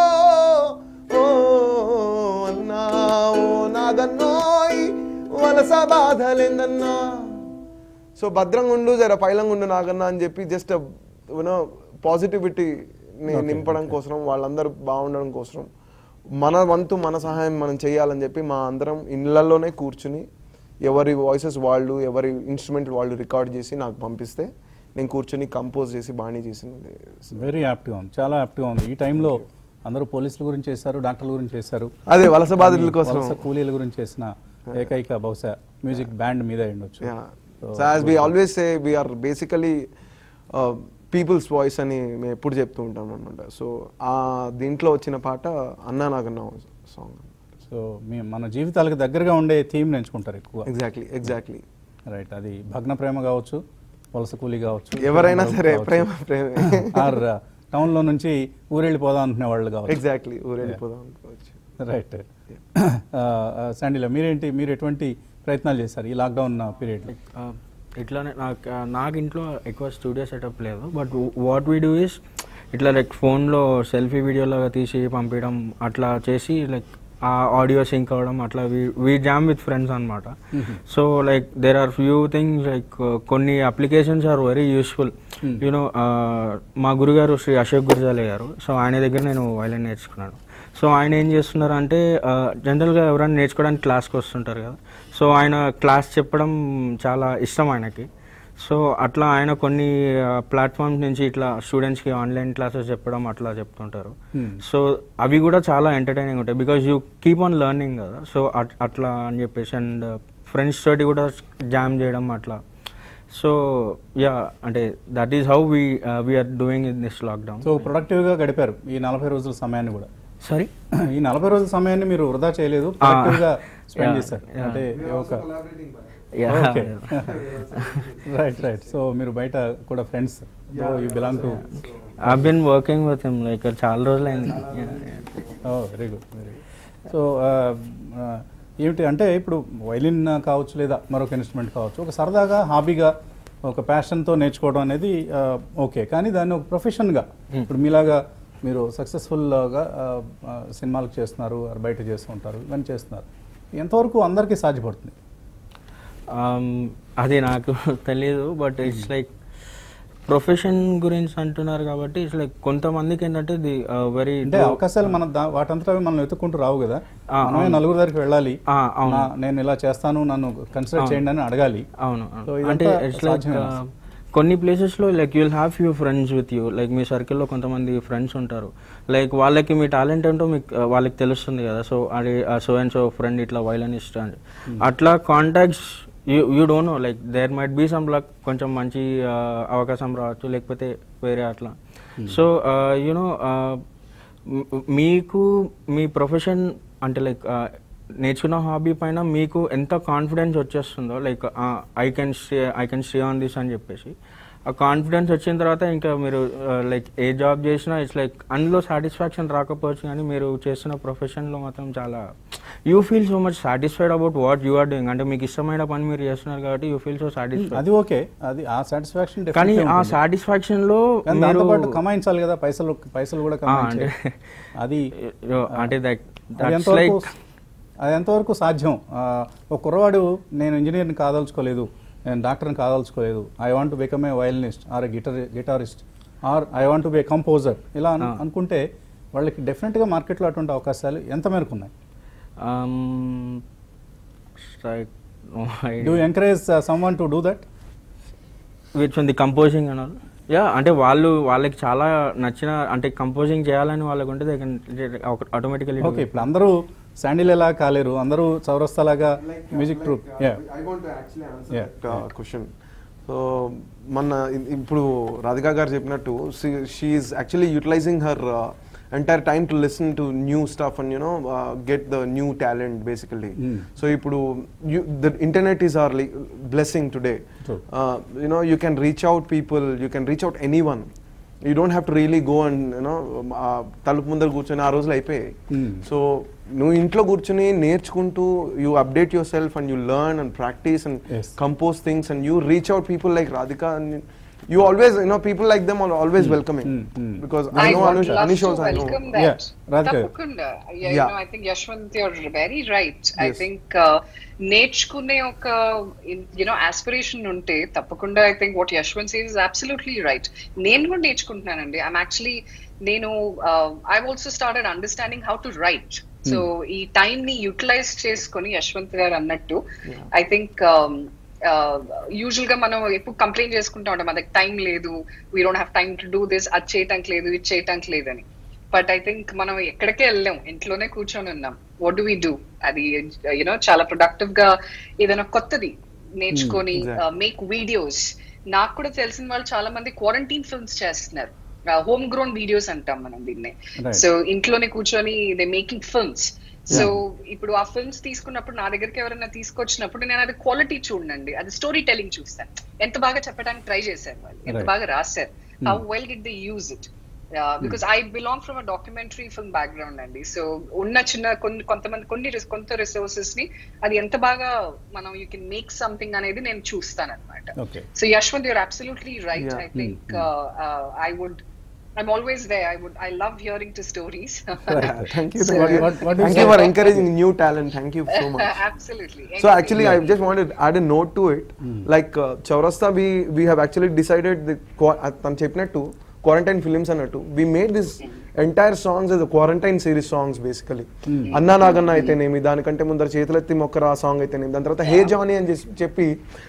ఓ అన్నా ఓ నాగన్నోయ్ వలస బాధలేందన్నా సో భద్రంగా ఉండు జర పైలంగా ఉండు నాకన్నా అని చెప్పి జస్ట్ యూనో పాజిటివిటీ నింపడం కోసం వాళ్ళందరూ బాగుండడం కోసం మన వంతు మన సహాయం మనం చేయాలని చెప్పి మా అందరం ఇళ్ళల్లోనే కూర్చుని ఎవరి వాయిసెస్ వాళ్ళు ఎవరి ఇన్స్ట్రుమెంట్ వాళ్ళు రికార్డ్ చేసి నాకు పంపిస్తే నేను కూర్చుని కంపోజ్ చేసి బాణీ చేసింది
వెరీ యాప్ట్గా ఉంది చాలా యాప్ట్గా ఉంది ఈ టైంలో అందరూ పోలీసుల గురించి చేశారు డాక్టర్ల గురించి చేశారు
అదే వలస బాధితుల
కానీ
కోసం
వలస కూలీల గురించి చేసిన ఏకైక బహుశా మ్యూజిక్ బ్యాండ్ మీద ఉండొచ్చు
Yeah. So as we always say, we are basically uh, people's voice అని మేము ఎప్పుడు చెప్తూ ఉంటాం అనమాట సో ఆ దీంట్లో వచ్చిన పాట అన్నా నాగన్న సాంగ్
సో మీ మన జీవితాలకు దగ్గరగా ఉండే థీమ్ ఎంచుకుంటారు ఎక్కువ
ఎగ్జాక్ట్లీ ఎగ్జాక్ట్లీ
రైట్ అది భగ్న ప్రేమ కావచ్చు వలస కూలీ కావచ్చు
ఎవరైనా సరే
కావచ్చు.
ప్రేమ ప్రేమ
ఆర్ టౌన్ లో నుంచి ఊరెళ్ళిపోదాం అనుకునే వాళ్ళు కావచ్చు
ఎగ్జాక్ట్లీ ఊరెళ్ళిపోదాం అనుకోవచ్చు
రైట్ శాండిలో మీరేంటి మీరు ఎటువంటి ప్రయత్నాలు చేశారు ఈ లాక్డౌన్ పీరియడ్ లో
ఆ, ఇట్లానే నాకు ఆ, నాకు ఇంట్లో ఎక్కువ స్టూడియో సెటప్ లేదు but what we do is ఇట్లా లైక్ ఫోన్లో సెల్ఫీ వీడియోలాగా తీసి పంపించడం అట్లా చేసి లైక్ ఆ ఆడియో సింక్ అవ్వడం అట్లా వీ జామ్ విత్ ఫ్రెండ్స్ అనమాట so like there are few things like కొన్ని applications are very useful you know మా గురుగారు శ్రీ అశోక్ గుర్జాలే గారు సో ఆయన దగ్గర నేను వైలిన్ నేర్చుకున్నాను సో ఆయన ఏం చేస్తున్నారు అంటే జనరల్గా ఎవరైనా నేర్చుకోవడానికి క్లాస్కి వస్తుంటారు కదా సో ఆయన క్లాస్ చెప్పడం చాలా ఇష్టం ఆయనకి సో అట్లా ఆయన కొన్ని ప్లాట్ఫామ్స్ నుంచి ఇట్లా స్టూడెంట్స్కి ఆన్లైన్ క్లాసెస్ చెప్పడం అట్లా చెప్తుంటారు సో అవి కూడా చాలా ఎంటర్టైనింగ్ ఉంటాయి because you keep on learning కదా సో అట్లా అని చెప్పేసి అండ్ ఫ్రెండ్స్ తోటి కూడా జామ్ చేయడం అట్లా సో యా అంటే that is how we we're doing in this lockdown
so productive గా గడిపారు ఈ నలభై రోజుల సమయాన్ని కూడా
సరే
ఈ నలభై రోజుల సమయాన్ని మీరు వృధా చేయలేదు
ఆ,
ప్రొడక్టివ్ గా స్పెండ్
yeah,
చేశారు
yeah.
అంటే ఒక
యా
రైట్ రైట్ సో మీరు బయట కూడా friends you belong to
I been working with him like చాలా రోజులైంది
very good very good so ఏమిటి అంటే ఇప్పుడు వైలిన్ కావచ్చు లేదా మరొక ఇన్స్ట్రుమెంట్ కావచ్చు ఒక సరదాగా హాబీగా ఒక ప్యాషన్తో నేర్చుకోవడం అనేది ఓకే కానీ దాన్ని ఒక ప్రొఫెషన్గా ఇప్పుడు మీలాగా మీరు సక్సెస్ఫుల్గా సినిమాలకు చేస్తున్నారు or బయట చేస్తూ ఉంటారు ఇవన్నీ చేస్తున్నారు ఎంతవరకు అందరికీ సాధ్యపడుతుంది
అది నాకు తెలియదు బట్ ఇట్స్ లైక్ ప్రొఫెషన్ గురించి అంటున్నారు కాబట్టి ఇట్స్ లైక్ కొంతమందికి ఏంటంటే ఇది వెరీ
అంటే అవకాశాలు మన దా- వాటంతట అవి మనం వెతుక్కుంటూ రావు కదా
ఆ,
మనమే
అవును.
నలుగురు దగ్గరికి వెళ్ళాలి
ఆ, అవును.
నా- నేను ఇలా చేస్తాను నన్ను కన్సిడర్
అవును.
చేయండి అని అడగాలి
అవును
So
అవును.
ఇదంతా
అంటే ఇట్స్ లైక్
సాధ్యమేనా?
కొన్ని ప్లేసెస్లో like you'll have few friends with you like మీ సర్కిల్లో కొంతమంది ఫ్రెండ్స్ ఉంటారు లైక్ వాళ్ళకి మీ టాలెంట్ ఏంటో మీకు uh, వాళ్ళకి తెలుస్తుంది కదా సో అది సో అండ్ సో ఫ్రెండ్ ఇట్లా వైలనిస్ట్ అని అట్లా contacts you you don't know like there might be some luck కొంచెం మంచి uh, అవకాశం రావచ్చు లేకపోతే వేరే అట్లా సో యూనో మీకు మీ ప్రొఫెషన్ అంటే లైక్ నేర్చుకున్న హాబీ పైన మీకు ఎంత కాన్ఫిడెన్స్ వచ్చేస్తుందో like I can stay I can stay on this అని చెప్పేసి ఆ కాన్ఫిడెన్స్ వచ్చిన తర్వాత ఇంకా మీరు లైక్ ఏ జాబ్ చేసినా ఇట్స్ లైక్ అందులో సాటిస్ఫాక్షన్ రాకపోవచ్చు కానీ మీరు చేస్తున్న ప్రొఫెషన్లో మాత్రం చాలా you feel so much satisfied about what you are doing అంటే మీకు ఇష్టమైన పని మీరు చేస్తున్నారు కాబట్టి యూ ఫీల్ సో సాటిస్ఫైడ్
అది ఓకే అది ఆ సాటిస్ఫాక్షన్
కానీ ఆ సాటిస్ఫాక్షన్ లో
కానీ
మీరు
దాంతోపాటు కమాయించాలి కదా పైసలు పైసలు కూడా
ఆ,
కమాయించాలి
అంటే
అది
అంటే దట్
అది
దట్స్
ఎంతవరకు
లైక్
అది ఎంతవరకు సాధ్యం ఆ, ఒక కుర్రవాడు నేను ఇంజనీర్ని కాదలుచుకోలేదు నేను డాక్టర్ని కాదలుచుకోలేదు I want become a violinist or a guitar guitarist or I want be a composer ఇలా అను-
ఆ.
అనుకుంటే వాళ్ళకి డెఫినెట్గా మార్కెట్లో అటువంటి అవకాశాలు ఎంత మేరకు ఉన్నాయి
um strike no
do
idea
encourage someone to do that
which one the composing and all yeah అంటే వాళ్ళు వాళ్ళకి చాలా నచ్చిన అంటే కంపోజింగ్ చేయాలని వాళ్ళకు ఉంటే ఆటోమేటికలీ
Okay.
ఓకే ఇప్పుడు అందరూ శాండిలేలా కాలేరు అందరూ చౌరస్తాలాగా music troupe
I want actually answer
Yeah, yeah.
Question so మన ఇ- ఇప్పుడు రాధికా గారు చెప్పినట్టు she is actually utilising her entire time to listen to new stuff and you know get the new talent basically
Mm.
So ఇప్పుడు the internet is our blessing today
True.
You know you can reach out people you can reach out anyone you don't have to really go and you know తలుపు ముందర కూర్చొని ఆ రోజులు అయిపోయాయి
Hmm.
So నువ్వు ఇంట్లో కూర్చొని నేర్చుకుంటూ you update yourself and you learn and practise and
Yes.
compose things and you reach out people like Radhika and you always you know people like them are always welcoming
Mm, mm.
because
I,
I know
would
Anush,
love
Anish
to
also I know
welcome
Yeah,
that.
Radhika.
తప్పకుండా Yeah, you
Yeah.
know, I think Yashwant, you're very right. I
Yes.
think uh, నేర్చుకునే ఒక you know aspiration ఉంటే తప్పకుండా I think what Yashwant says is absolutely right నేను కూడా నేర్చుకుంటున్నానండి I'm actually నేను I also started understanding how to write so ఈ time ని యూటిలైజ్ చేసుకొని యశ్వంత్ గారు అన్నట్టు ఐ థింక్ యూజువల్ గా మనం ఎప్పుడు కంప్లైంట్ చేసుకుంటా ఉంటాం మనకి టైం లేదు we don't have time to do this అది చేయటానికి లేదు ఇది చేయటానికి లేదని బట్ ఐ థింక్ మనం ఎక్కడికే వెళ్ళాం ఇంట్లోనే కూర్చొని ఉన్నాం వాట్ డు వి డూ అది యూనో చాలా ప్రొడక్టివ్ గా ఏదైనా కొత్తది నేర్చుకొని
exactly.
మేక్ వీడియోస్ నాకు కూడా తెలిసిన వాళ్ళు చాలా మంది క్వారంటైన్ ఫిల్మ్స్ చేస్తున్నారు హోమ్ గ్రోన్ వీడియోస్ అంటాం మనం దీన్ని
Right.
సో ఇంట్లోనే కూర్చొని దే మేకింగ్ ఫిల్మ్స్ సో ఇప్పుడు ఆ ఫిల్మ్స్ తీసుకున్నప్పుడు నా దగ్గరికి ఎవరైనా తీసుకొచ్చినప్పుడు నేను అది క్వాలిటీ చూడండి అది స్టోరీ టెలింగ్ చూస్తాను ఎంత బాగా చెప్పడానికి ట్రై చేశారు వాళ్ళు ఎంత
Right.
బాగా రాశారు how well did they use it because I belong from a documentary film background అండి సో ఉన్న చిన్న కొన్ని కొంతమంది కొన్ని ris- కొంత రిసోర్సెస్ ని అది ఎంత బాగా మనం యూ కెన్ మేక్ సంథింగ్ అనేది నేను చూస్తాను అనమాట
okay
so Yashwant you're absolutely right
Yeah.
I think I would I'm always there. I would. I love hearing to stories.
Yeah, thank you
So
thank you,
what- what do you
thank
say?
you for encouraging new talent thank you so much
Absolutely.
so
Anything.
actually I just wanted to add a note to it like uh, Chaurasta we we have actually decided the qua- uh, తను చెప్పినట్టు quarantine films అన్నట్టు we made this entire songs as a quarantine series songs basically అన్నా నాగన్న అయితేనేమి దానికంటే ముందర చేతులెత్తి మొక్కరా song అయితేనేమి దాని తర్వాత హే జానీ అని చేసి- చెప్పి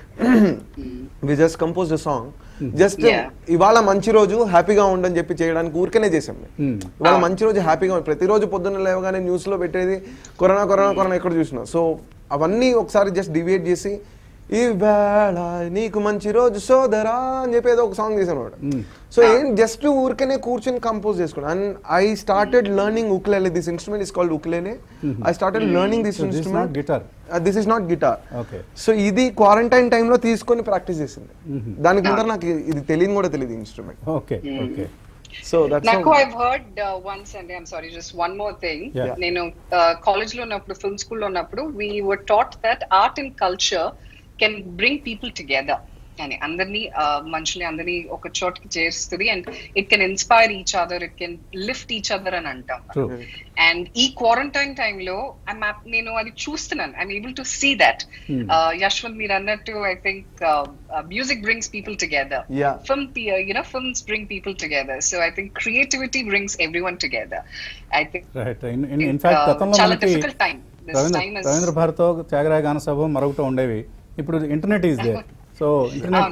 we just compose the song just
Yeah.
ఇవాళ మంచి రోజు హ్యాపీగా ఉండని చెప్పి చేయడానికి ఊరికనే చేసాం మేము.
Hmm.
ఇవాళ మంచి రోజు హ్యాపీగా ఉంది ప్రతిరోజు పొద్దున్న లేవగానే న్యూస్ లో పెట్టేది కరోనా కరోనా కరోనా ఎక్కడ చూసినా సో అవన్నీ ఒకసారి జస్ట్ డివియేట్ చేసి ఈ వేళ నీకు మంచి రోజు సోదరా అని చెప్పి ఏదో ఒక సాంగ్ చేశాను
Hmm.
సో ఏం జస్ట్ ఊరికనే కూర్చొని కంపోజ్ చేసుకున్నాను and I started learning ukulele this instrument is called ukulele I started learning this
So this is not
instrument
guitar.
This is not guitar
Okay.
So ఇది quarantine టైంలో తీసుకొని practice చేసింది దానికి ముందర నాకు ఇది తెలియదు కూడా తెలియదు instrument
okay okay
so that's
నాకు ఐవ్ హర్డ్ వన్స్ అండి I'm sorry just one more thing
Yeah.
నేను కాలేజ్ లో ఉన్నప్పుడు ఫిల్మ్ స్కూల్ లో ఉన్నప్పుడు we were taught that art and culture can bring people together అని అందరినీ మనుషుల్ని అందరినీ ఒక చోటుకి చేరుస్తుంది and it can inspire each other it can lift each other అని అంటాం
True.
అండ్ ఈ క్వారంటైన్ టైంలో నేను అది చూస్తున్నాను I'm able to see that
Hmm.
Yashwant మీరు అన్నట్టు I think music brings people together
Yeah.
film pe- you know films bring people together so i think creativity brings everyone together i think
right in fact
uh,
గతంలో
చాలా
మనకి
difficult time this
Ravindra
time is
Ravindra భారతో Thyagaraya గాన సభ మరొకటి ఉండేవి ఇప్పుడు internet is there so internet
అవును.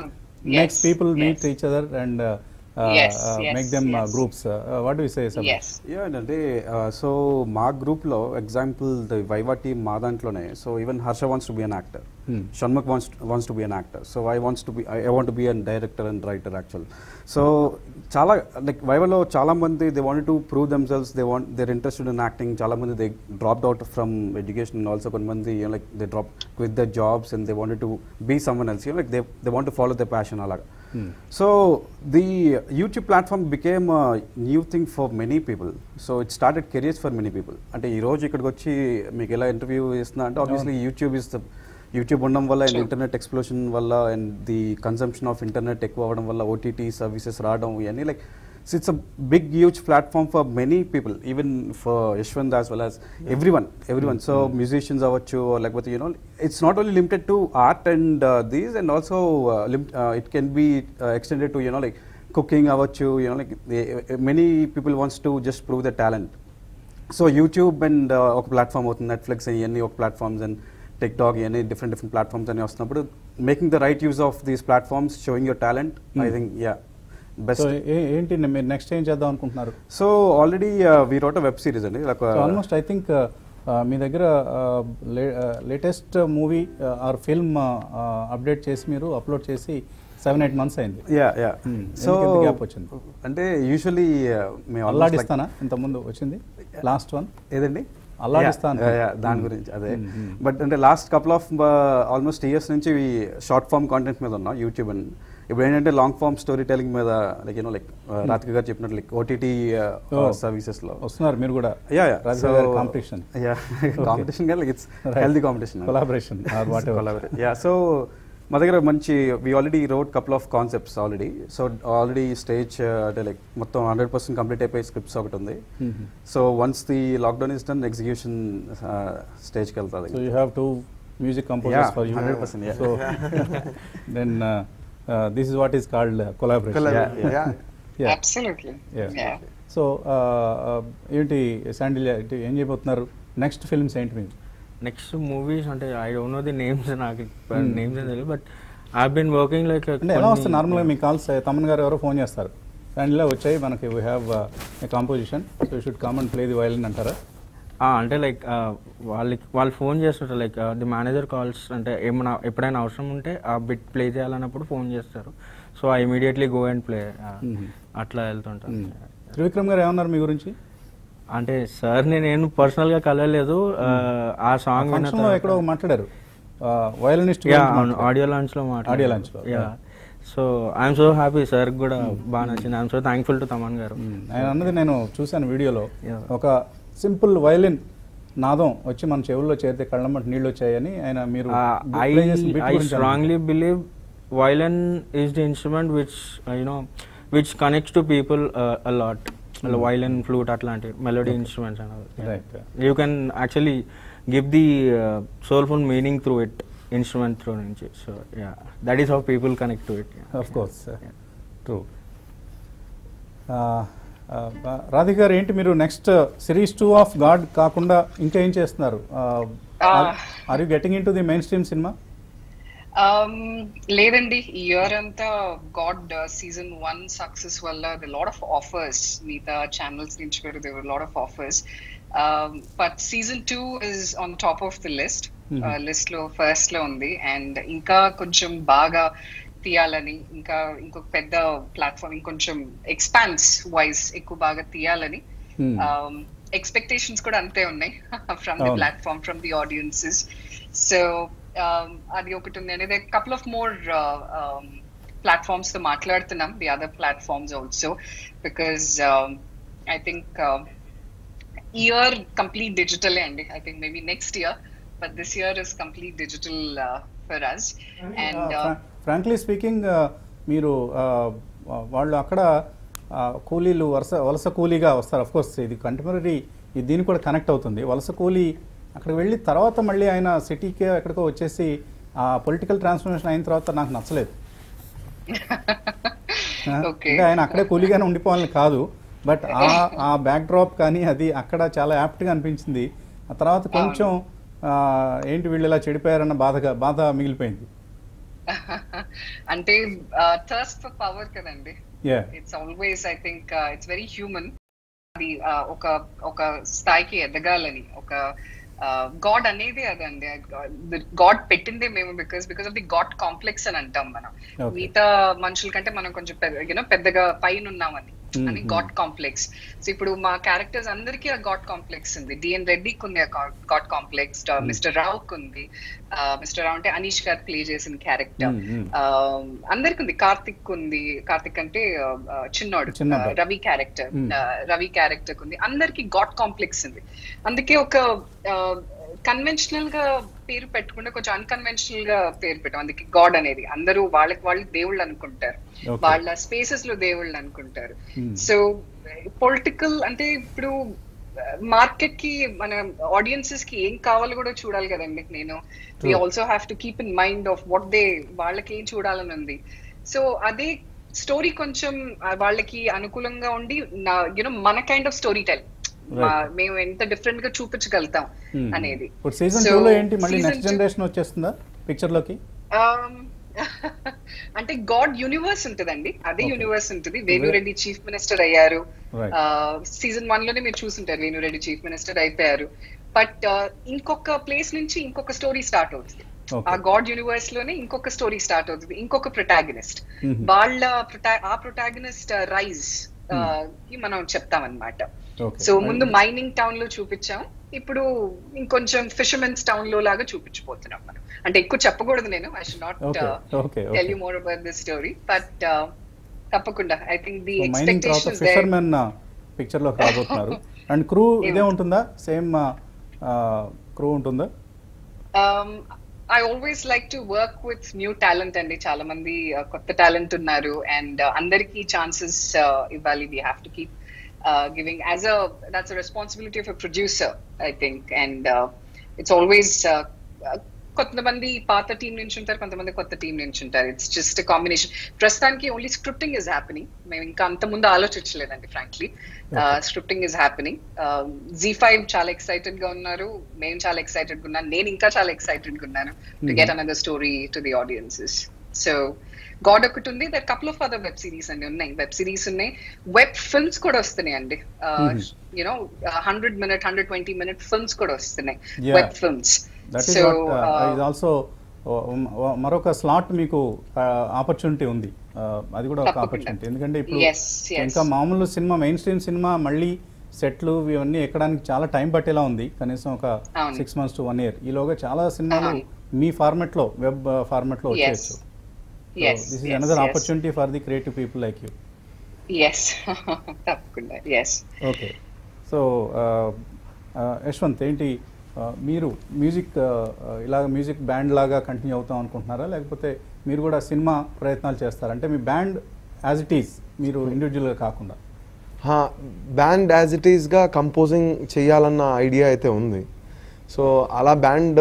Makes people meet
yes.
Each other and
Yes, yes,
make them
yes.
Groups what you say
yes
yeah అంటే సో మా గ్రూప్లో ఎగ్జాంపుల్ ద వైవా టీమ్ మా దాంట్లోనే so even Harsha wants to be an actor
Hmm.
Shanmukh wants wants to be an actor so I wants to be I want to be an director and writer actual so చాలా like వైవాలో చాలా మంది they want to prove themselves they want there interested in acting చాలా మంది they dropped out from education also కొంతమంది like they drop with the jobs and they want to be someone else like they they want to follow the passion అలాగా so the YouTube platform became new thing for many people so it started careers for many people అంటే ఈ రోజు ఇక్కడికి వచ్చి మీకు ఎలా interview ఇస్తున్నా అంటే obviously YouTube is the YouTube ఉండడం వల్ల అండ్ ఇంటర్నెట్ ఎక్స్ప్లోషన్ వల్ల and the consumption of internet ఎక్కువ అవ్వడం వల్ల ఓటీటీ సర్వీసెస్ రావడం ఇవన్నీ like it's a big huge platform for many people even for Yashwant as well as everyone everyone so musicians అవ్వచ్చు లేకపోతే you know it's not only limited to art and these and also it can be extended to you know like cooking అవ్వచ్చు you know like many people wants to just prove the talent so YouTube and ఒక platform అవుతుంది Netflix ఇవన్నీ ఒక platforms and TikTok ఇవన్నీ different different platforms అని వస్తున్నప్పుడు making the right use of these platforms showing your talent I think yeah
so
best
ఏంటి మీరు next ఏం చేద్దాం అనుకుంటున్నారు
so already we wrote web series అండి like, uh,
almost I think మీ దగ్గర latest movie or film update చేసి మీరు అప్లోడ్ చేసి సెవెన్ ఎయిట్ మంత్స్ అయింది
యా యా
Hmm.
సో
ఎందుకు ఇంత gap వచ్చింది?
అంటే యూజువలీ మేము almost like-
అల్లాడిస్తానా ఇంతకుముందు వచ్చింది లాస్ట్ వన్
ఏదండి
అల్లాడిస్తాను.
Yeah, yeah, yeah, దాని గురించి అదే
Hmm, hmm.
బట్ అంటే last couple of almost years నుంచి షార్ట్ ఫామ్ కాంటెంట్ మీద ఉన్నాం యూట్యూబ్ అండ్ ఇప్పుడు ఏంటంటే లాంగ్ ఫామ్ స్టోరీ టెలింగ్ మీద like you know like Radhika garu చెప్పినట్టు లైక్ ఓటీటీ
Oh.
సర్వీసెస్ లో
వస్తున్నారు మీరు కూడా
యా యా
రాధిక గారి competition.
యా కాంపిటీషన్ గా like it's
Right.
Healthy competition
Collaboration or whatever.
Yeah so మా దగ్గర మంచి we already wrote couple of concepts already so already stage అంటే లైక్ మొత్తం హండ్రెడ్ పర్సెంట్ కంప్లీట్ అయిపోయి స్క్రిప్ట్స్ ఒకటి ఉంది
Mhm.
So once the lockdown is done execution స్టేజ్కి వెళ్తుంది
so you have two music composers
Yeah,
for you
100%, yeah.
So then this is what is called collaboration
Yeah, yeah.
Yeah.
Yeah.
absolutely
Yeah.
yeah
so ఏంటి శాండిల్ ఏం చేయబోతున్నారు next films ఏంటి మీరు
next movies అంటే I don't know the names నాకు
Hmm.
Names తెలియదు but I been working like
అంటే ఎలా వస్తుంది నార్మల్గా మీ కాల్స్ తమన్ గారు ఎవరో ఫోన్ చేస్తారు శాండిల్లా వచ్చాయి మనకి we have a composition so you should come and play the violin అంటారా
అంటే లైక్ వాళ్ళకి వాళ్ళు ఫోన్ చేస్తుంటారు లైక్ ది మేనేజర్ కాల్స్ అంటే ఏమైనా ఎప్పుడైనా అవసరం ఉంటే ఆ బిట్ ప్లే చేయాలన్నప్పుడు ఫోన్ చేస్తారు so I immediately go and play
Mhm.
అట్లా వెళ్తుంటాను
త్రివిక్రమ్ గారు ఏమన్నారు మీ గురించి
అంటే సార్ నేను పర్సనల్ గా కలవలేదు ఆ, ఆ సాంగ్
ఫంక్షన్ లో ఎక్కడో మాట్లాడారు వయలినిస్ట్
ఆడియో లాంచ్ లో
Audio launch లో,
yeah
yeah.
So I'm so happy sir కూడా బాగా నచ్చింది I'm so thankful to Thaman garu
ఆయన అన్నది నేను చూశాను వీడియోలో
Yeah.
ఒక సింపుల్ వయలిన్ నాదం వచ్చి మన చెవుల్లో చేరితే కళ్ళమ్మటి నీళ్ళు వచ్చాయని ఆయన మీరు
ఐ
play చేసిన bit
ఐ
గురించి
strongly believe violin is the instrument which uh, you know which connects to people uh, a lot violin flute atlantic melody instruments and all yeah.
Right.
you can actually give the uh, soulful meaning through it instrument through నుంచి so yeah that is how people connect to it yeah.
Of course true Radhika garu ఏంటి మీరు next series two of God కాకుండా ఇంకా ఏం చేస్తున్నారు are you getting into the mainstream సినిమా
Um, లేదండి ఈ ఇయర్ అంతా గాడ్ సీజన్ వన్ సక్సెస్ వల్ల ద లాట్ ఆఫ్ ఆఫర్స్ మిగతా ఛానల్స్ నుంచి కూడా they lot of offers but season two is on top of the list list లో first లో ఉంది అండ్ ఇంకా కొంచెం బాగా తీయాలని ఇంకా ఇంకొక పెద్ద ప్లాట్ఫామ్ ఇంకొంచెం ఎక్స్పాన్స్ వైజ్ ఎక్కువ బాగా తీయాలని ఎక్స్పెక్టేషన్స్ కూడా అంతే ఉన్నాయి ఫ్రమ్ ది
అవును.
Platform from the audiences so అది ఒకటి ఉంది అనేది కపుల్ ఆఫ్ మోర్ ప్లాట్ఫామ్స్ తో మాట్లాడుతున్నాం the other platforms also because I think year complete డిజిటలే అండి I think maybe next year but this year is complete digital for us and
frankly speaking మీరు uh, వాళ్ళు అక్కడ uh, కూలీలు వలస వలస కూలీగా వస్తారు అఫ్ కోర్స్ ఇది కంటెంపరీ ఇది దీనికి కూడా కనెక్ట్ అవుతుంది వలస కూలీ అక్కడికి వెళ్ళి తర్వాత మళ్ళీ ఆయన సిటీకి ఎక్కడికో వచ్చేసి ఆ పొలిటికల్ ట్రాన్స్ఫర్మేషన్ అయిన తర్వాత నాకు నచ్చలేదు ఆ,
ఓకే
అంటే ఆయన అక్కడే కూలీగానే ఉండిపోవాలని కాదు బట్ ఆ ఆ బ్యాక్ డ్రాప్ కానీ అది అక్కడ చాలా యాప్ట్గా అనిపించింది ఆ తర్వాత కొంచెం ఆ, ఏంటి వీళ్ళు ఇలా చెడిపోయారన్న బాధగా బాధ మిగిలిపోయింది
అంటే థర్స్ట్ ఫర్ పవర్ కదండి
yeah
it's always I think it's very human అది uh, ఒక ఒక స్థాయికి ఎదగాలని ఒక గాడ్ అనేది అదండి గాడ్ పెట్టిందే మేము because because of the God complex అని అంటాం మనం
Okay.
మిగతా మనుషుల కంటే మనం కొంచెం యూనో పెద్దగా పైన ఉన్నామని అని
Mhm.
గాడ్ కాంప్లెక్స్ సో ఇప్పుడు మా క్యారెక్టర్స్ అందరికీ ఆ గాడ్ కాంప్లెక్స్ ఉంది డిఎన్ రెడ్డికి ఉంది ఆ గాడ్ కాంప్లెక్స్ మిస్టర్ రావుకి ఉంది మిస్టర్ రావు అంటే అనీష్ గారు ప్లే చేసిన క్యారెక్టర్
Mm, mm.
అందరికి ఉంది కార్తిక్ ఉంది కార్తిక్ అంటే ఆ, ఆ, చిన్నోడు
చిన్నబ్బాయి.
ఆ, Ravi character
Hmm.
Ravi character ఉంది అందరికి గాడ్ కాంప్లెక్స్ ఉంది అందుకే ఒక కన్వెన్షనల్ గా పేరు పెట్టకుండా కొంచెం అన్కన్వెన్షనల్ గా పేరు పెట్టాం అందుకే గాడ్ అనేది అందరూ వాళ్ళకి వాళ్ళు దేవుళ్ళు అనుకుంటారు
Okay.
వాళ్ళ స్పేసెస్ లో దేవుళ్ళు అనుకుంటారు
Hmm.
సో పొలిటికల్ అంటే ఇప్పుడు మార్కెట్ కి మన ఆడియన్సెస్ కి ఏం కావాలో కూడా చూడాలి కదండి నేను we
True.
Also have to keep in mind of what they వాళ్ళకి ఏం చూడాలని ఉంది సో అదే స్టోరీ కొంచెం ఆ, వాళ్ళకి అనుకూలంగా ఉండి యూనో మన kind of story tell
Right.
మేము ఎంత డిఫరెంట్ గా చూపించగలుగుతాం
Hmm.
అనేది
ఇప్పుడు సీజన్
So,
టూ లో ఏంటి మళ్ళీ
season
నెక్స్ట్
two-
జనరేషన్ వచ్చేస్తుందా పిక్చర్ లోకి
Um, అంటే గాడ్ యూనివర్స్ ఉంటుందండి అదే
Okay.
యూనివర్స్ ఉంటుంది వేణురెడ్డి చీఫ్ మినిస్టర్ అయ్యారు
Right.
సీజన్ వన్ లోనే మీరు చూసుంటారు వేణురెడ్డి చీఫ్ మినిస్టర్ అయిపోయారు బట్ ఇంకొక ప్లేస్ నుంచి ఇంకొక స్టోరీ స్టార్ట్ అవుతుంది
Okay.
ఆ గాడ్ యూనివర్స్ లోనే ఇంకొక స్టోరీ స్టార్ట్ అవుతుంది ఇంకొక ప్రొటాగనిస్ట్
Mhm.
వాళ్ళ prota- ఆ ప్రొటాగనిస్ట్ రైజ్ కి మనం చెప్తామన్నమాట
Okay.
సో ముందు మైనింగ్ టౌన్ లో చూపించాం ఇప్పుడు ఇంకొంచెం ఫిషర్మెన్స్ టౌన్ లో లాగా చూపించబోతున్నాం మనం అంటే ఎక్కువ చెప్పకూడదు నేను I should not
Okay, okay,
tell
okay.
You more about this story but తప్పకుండా ఐ థింక్ ది
మైనింగ్ తర్వాత
ఎక్స్పెక్టేషన్స్
ఫిషర్మెన్ పిక్చర్ లోకి రాబోతున్నారు అండ్ క్రూ ఇదే ఉంటుందా సేమ్ క్రూ ఉంటుందా
I always like to work with new talent అండి చాలా మంది uh, కొత్త టాలెంట్ ఉన్నారు అండ్ అందరికీ ఛాన్సెస్ ఇవ్వాలి we have to keep giving as a that's a responsibility of a producer I think and it's always కొంతమంది పాత టీం నుంచి ఉంటారు కొంతమంది కొత్త టీం నుంచి ఉంటారు ఇట్స్ జస్ట్ కాంబినేషన్ ప్రస్తుతానికి ఓన్లీ స్క్రిప్టింగ్ ఇస్ హ్యాపెనింగ్ మేము ఇంకా అంత ముందు ఆలోచించలేదండి frankly scripting is happening Zee five చాలా ఎక్సైటెడ్ గా ఉన్నారు మేము చాలా ఎక్సైటెడ్ గా ఉన్నాను నేను ఇంకా చాలా ఎక్సైటెడ్ గా ఉన్నాను to get another story to the audiences so God ఒకటి ఉంది there couple of other web series అండి ఉన్నాయి వెబ్ సిరీస్ ఉన్నాయి వెబ్ ఫిల్మ్స్ కూడా వస్తున్నాయి అండి you know hundred minute hundred twenty minute films కూడా వస్తున్నాయి
Yeah.
Web films
that is
so
ఇది ఆల్సో మరొక స్లాట్ మీకు ఆపర్చునిటీ ఉంది Uh, అది కూడా ఒక
తప్పకుండా.
ఆపర్చునిటీ ఎందుకంటే ఇప్పుడు
Yes, yes.
ఇంకా మామూలు సినిమా మెయిన్ స్ట్రీమ్ సినిమా మళ్ళీ సెట్లు ఇవన్నీ ఎక్కడానికి చాలా టైం పట్టేలా ఉంది కనీసం ఒక
అవును.
Six months to one year ఈలోగా చాలా సినిమాలు
అవును.
మీ ఫార్మెట్ లో వెబ్ ఫార్మెట్ లో
Yes.
వచ్చేయచ్చు
Yes,
this is
yes,
another
yes.
Opportunity for the creative people like you
yes తప్పకుండా ఎస్
ఓకే సో యశ్వంత్ ఏంటి ఆ, మీరు మ్యూజిక్ ఇలాగ మ్యూజిక్ బ్యాండ్ లాగా కంటిన్యూ అవుతాం అనుకుంటున్నారా లేకపోతే మీరు కూడా సినిమా ప్రయత్నాలు చేస్తారా అంటే మీ బ్యాండ్ యాజ్ ఇట్ ఈస్ మీరు ఇండివిజువల్గా కాకుండా
బ్యాండ్ యాజ్ ఇట్ ఈస్గా కంపోజింగ్ చేయాలన్న ఐడియా అయితే ఉంది సో అలా బ్యాండ్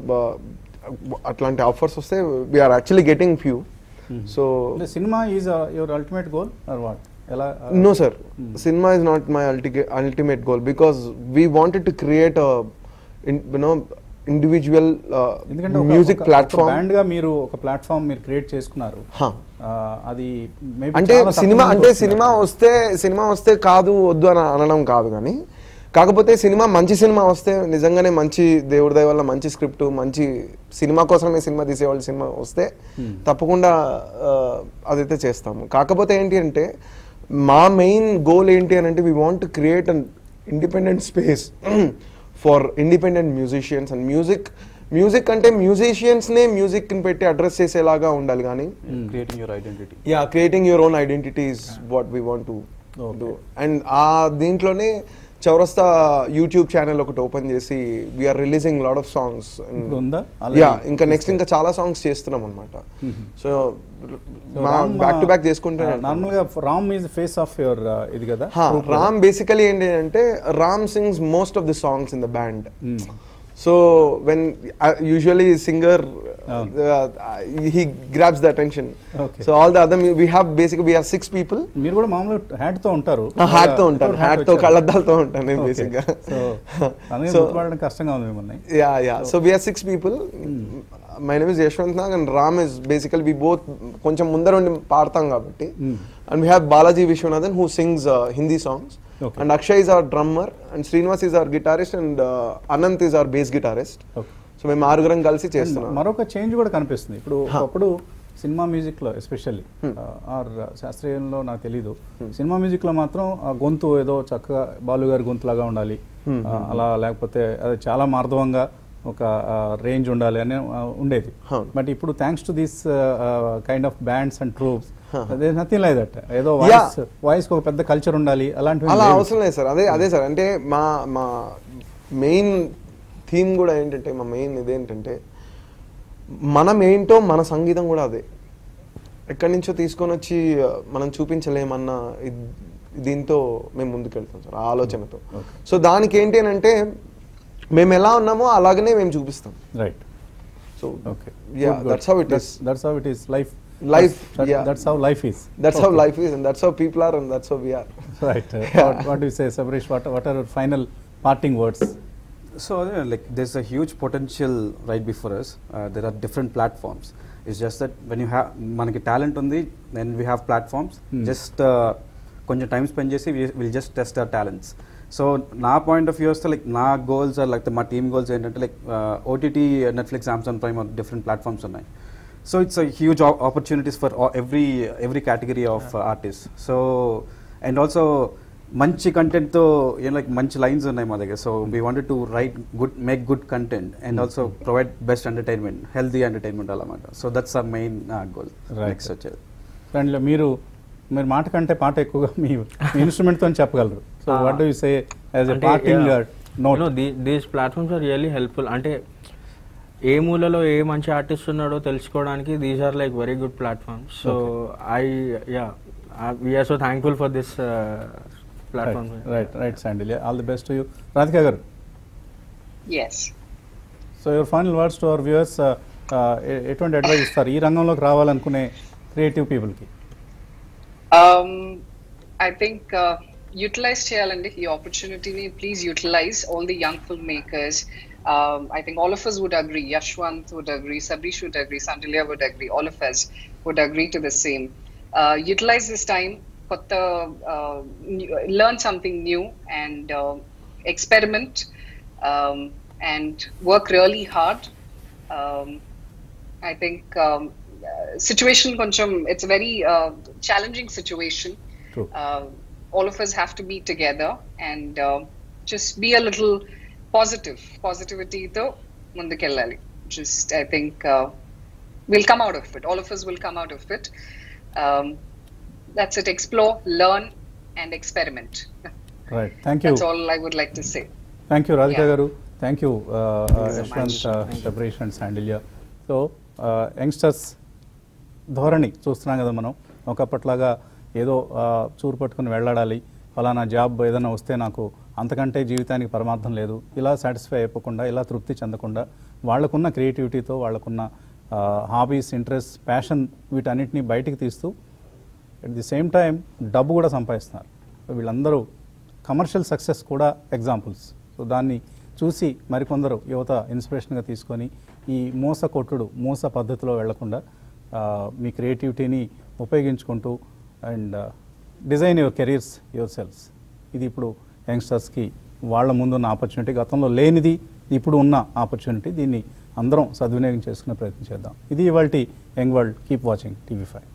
అట్లాంటి ఆఫర్స్ వస్తే we're actually getting few so
అంటే సినిమా is your ultimate goal or what ఎలా
no sir cinema is not my ulti- ultimate goal because we wanted to create a in, you know individual uh,
ఎందుకంటే
music platform
band గా మీరు ఒక platform మీరు create చేసుకున్నారు
Huh.
ఆ, అది maybe
అంటే
చాలా తక్కువ
సినిమా
మందికి
అంటే
వస్తుంది.
సినిమా వస్తే సినిమా వస్తే కాదు వద్దు అని అనడం కాదు కానీ కాకపోతే సినిమా మంచి సినిమా వస్తే నిజంగానే మంచి దేవుడి దయ వల్ల మంచి స్క్రిప్ట్ మంచి సినిమా కోసమే సినిమా తీసేవాళ్ళు సినిమా వస్తే తప్పకుండా ఆ, అదైతే చేస్తాము కాకపోతే ఏంటి అంటే మా మెయిన్ గోల్ ఏంటి అని అంటే we want to create an independent space for independent musicians and music music అంటే మ్యూజిషియన్స్నే మ్యూజిక్ని పెట్టి అడ్రస్ చేసేలాగా ఉండాలి కానీ
creating your identity
yeah creating your own identity is what we want to do and ఆ దీంట్లోనే చౌరస్తా యూట్యూబ్ ఛానల్ ఒకటి ఓపెన్ చేసి we're releasing lot of songs
ఇప్పుడు ఉందా?
యా
Already
ఇంకా నెక్స్ట్ ఇంకా చాలా సాంగ్స్ చేస్తున్నాం అనమాట సో మా
రామ్,
బ్యాక్ టు బ్యాక్ చేసుకుంటే
నార్మల్ గా Ram is face of your ఇది కదా
రామ్ బేసికలీ ఏంటి అంటే Ram sings most of the songs in the band so when usually singer he grabs the attention
Okay.
So all the other we have basic we have six people
మీరు కూడా మామూలు hat తో ఉంటారు
hat తో ఉంటాను
Without hat
hat తో
వచ్చారు.
కళ్ళద్దాలతో ఉంటాను నేను
Okay.
బేసిక్ గా
సో అందుకే
So-
గుర్తుపడడం కష్టంగా ఉంది మిమ్మల్ని
yeah yeah so we're six people my name is Yashwant Nag and Ram is basically we both కొంచెం ముందర ఉండి పాడతాం కాబట్టి and we have Balaji Viswanathan who sings Hindi songs
Okay.
And Akshay is our drummer and Srinivas is our guitarist and Anant is our bass guitarist
Okay.
So మేము ఆరుగురం కలిసి చేస్తున్నాం
మరొక చేంజ్ కూడా కనిపిస్తుంది ఇప్పుడు ఒకప్పుడు సినిమా మ్యూజిక్ లో ఎస్పెషల్లీ ఆర్ శాస్త్రీయంలో నాకు తెలీదు సినిమా మ్యూజిక్ లో మాత్రం ఆ గొంతు ఏదో చక్కగా బాలు గారి గొంతులాగా ఉండాలి ఆ, అలా లేకపోతే అది చాలా మార్ధవంగా ఒక రేంజ్ ఉండాలి అని ఆ, ఉండేది
అవును.
బట్ ఇప్పుడు thanks to this kind of bands and troupes nothing like that ఏదో
Yeah.
వాయిస్ వాయిస్ ఒక పెద్ద కల్చర్ ఉండాలి అలాంటివి
అలా
లేవు.
అవసరం లేదు సార్ అదే అదే సార్ అంటే మా మా మెయిన్ థీమ్ కూడా ఏంటంటే మా మెయిన్ ఇదేంటంటే మనం ఏంటో మన సంగీతం కూడా అదే ఎక్కడి నుంచో తీసుకొని వచ్చి ఆ, మనం చూపించలేమన్న ఇద్- దీంతో మేము ముందుకెళ్తాం సార్ ఆ ఆలోచనతో సో దానికి ఏంటి అని అంటే మేము ఎలా ఉన్నామో అలాగనే మేము చూపిస్తాం
right
so
okay
yeah that's how it is
that's how it is life
Life, yeah.
That's how life is
that's how life is and that's how people are and that's how we are
Right. Uh, what, what do you say, Sabrish? What, what are your final parting words?
So yeah, like there's a huge potential right before us. Uh, there are different platforms. It's just that when you have మనకి talent ఉంది then we have platforms. Just uh, కొంచెం time spend చేసి will just test our talents so నా point of view వస్తే like నా goals like మా team goals ఏంటంటే like OTT Netflix Amazon Prime different platforms ఉన్నాయి so it's huge opportunities for every every category of artist so and also మంచి కంటెంట్తో ఏం like మంచి లైన్స్ ఉన్నాయి మా దగ్గర so we wanted to right good make good content and also provide best entertainment healthy entertainment అన్నమాట so that's a main goal
Right.
Next వచ్చేది
ఫ్రెండ్లో మీరు మీరు మాట కంటే పాట ఎక్కువగా మీ ఇన్స్ట్రుమెంట్తో చెప్పగలరు so
Ah.
What do you say as a
అంటే,
parting
yeah.
Note
No, the- these platforms are really helpful అంటే ఏ మూలలో ఏ మంచి ఆర్టిస్ట్ ఉన్నాడో తెలుసుకోవడానికి these are like very good platforms so I yeah we are so thankful for this platform
right right Sandil all the best you Radhika garu
yes
so your final words to our viewers ఎటువంటి advice ఇస్తారు ఈ రంగంలోకి రావాలనుకునే creative పీపుల్కి
Um, I think uh, utilize చేయాలండి ఈ ఆపర్చునిటీని please utilize all the young filmmakers I think all of us would agree. Yashwant would agree. Sabrish would agree. Sandilia would agree. All of us would agree to the same. Uh, utilize this time. కొత్త uh, new- learn something new and uh, experiment um, and work really hard. Um, I think um, uh, situation koncham it's a very uh, challenging situation.
True.
Uh, all of us have to be together and uh, just be a little positive. Positivity though mundukelali. Just I think uh, we'll come out of it. All of us will come out of it. Um, that's it. Explore, learn, and experiment.
Right thank you
That's all I would like to say.
Thank you Radhika
Yeah.
Garu thank you
you so
Yashwanth
much.
Sabarish and Sandilya so youngsters ధోరణి చూస్తున్నాం కదా మనం ఒకప్పట్లాగా ఏదో ఆ, చూరు పట్టుకుని వెళ్ళాడాలి ఫలానా job ఏదైనా వస్తే నాకు అంతకంటే జీవితానికి పరమార్థం లేదు ఇలా సాటిస్ఫై అయిపోకుండా ఇలా తృప్తి చెందకుండా వాళ్ళకున్న క్రియేటివిటీతో వాళ్ళకున్న హాబీస్ ఇంట్రెస్ట్ ప్యాషన్ వీటన్నిటిని బయటికి తీస్తూ అట్ ది సేమ్ టైం డబ్బు కూడా సంపాదిస్తున్నారు వీళ్ళందరూ కమర్షియల్ సక్సెస్ కూడా ఎగ్జాంపుల్స్ సో దాన్ని చూసి మరికొందరు యువత ఇన్స్పిరేషన్గా తీసుకొని ఈ మోస కొట్టుడు మోస పద్ధతిలో వెళ్లకుండా ఆ, మీ క్రియేటివిటీని ఉపయోగించుకుంటూ and design your careers yourselves ఇది ఇప్పుడు యంగ్స్టర్స్కి వాళ్ళ ముందున్న ఆపర్చునిటీ గతంలో లేనిది ఇప్పుడు ఉన్న ఆపర్చునిటీ దీన్ని అందరం సద్వినియోగం చేసుకునే ప్రయత్నం చేద్దాం ఇది ఇవాళ young world keep watching TV five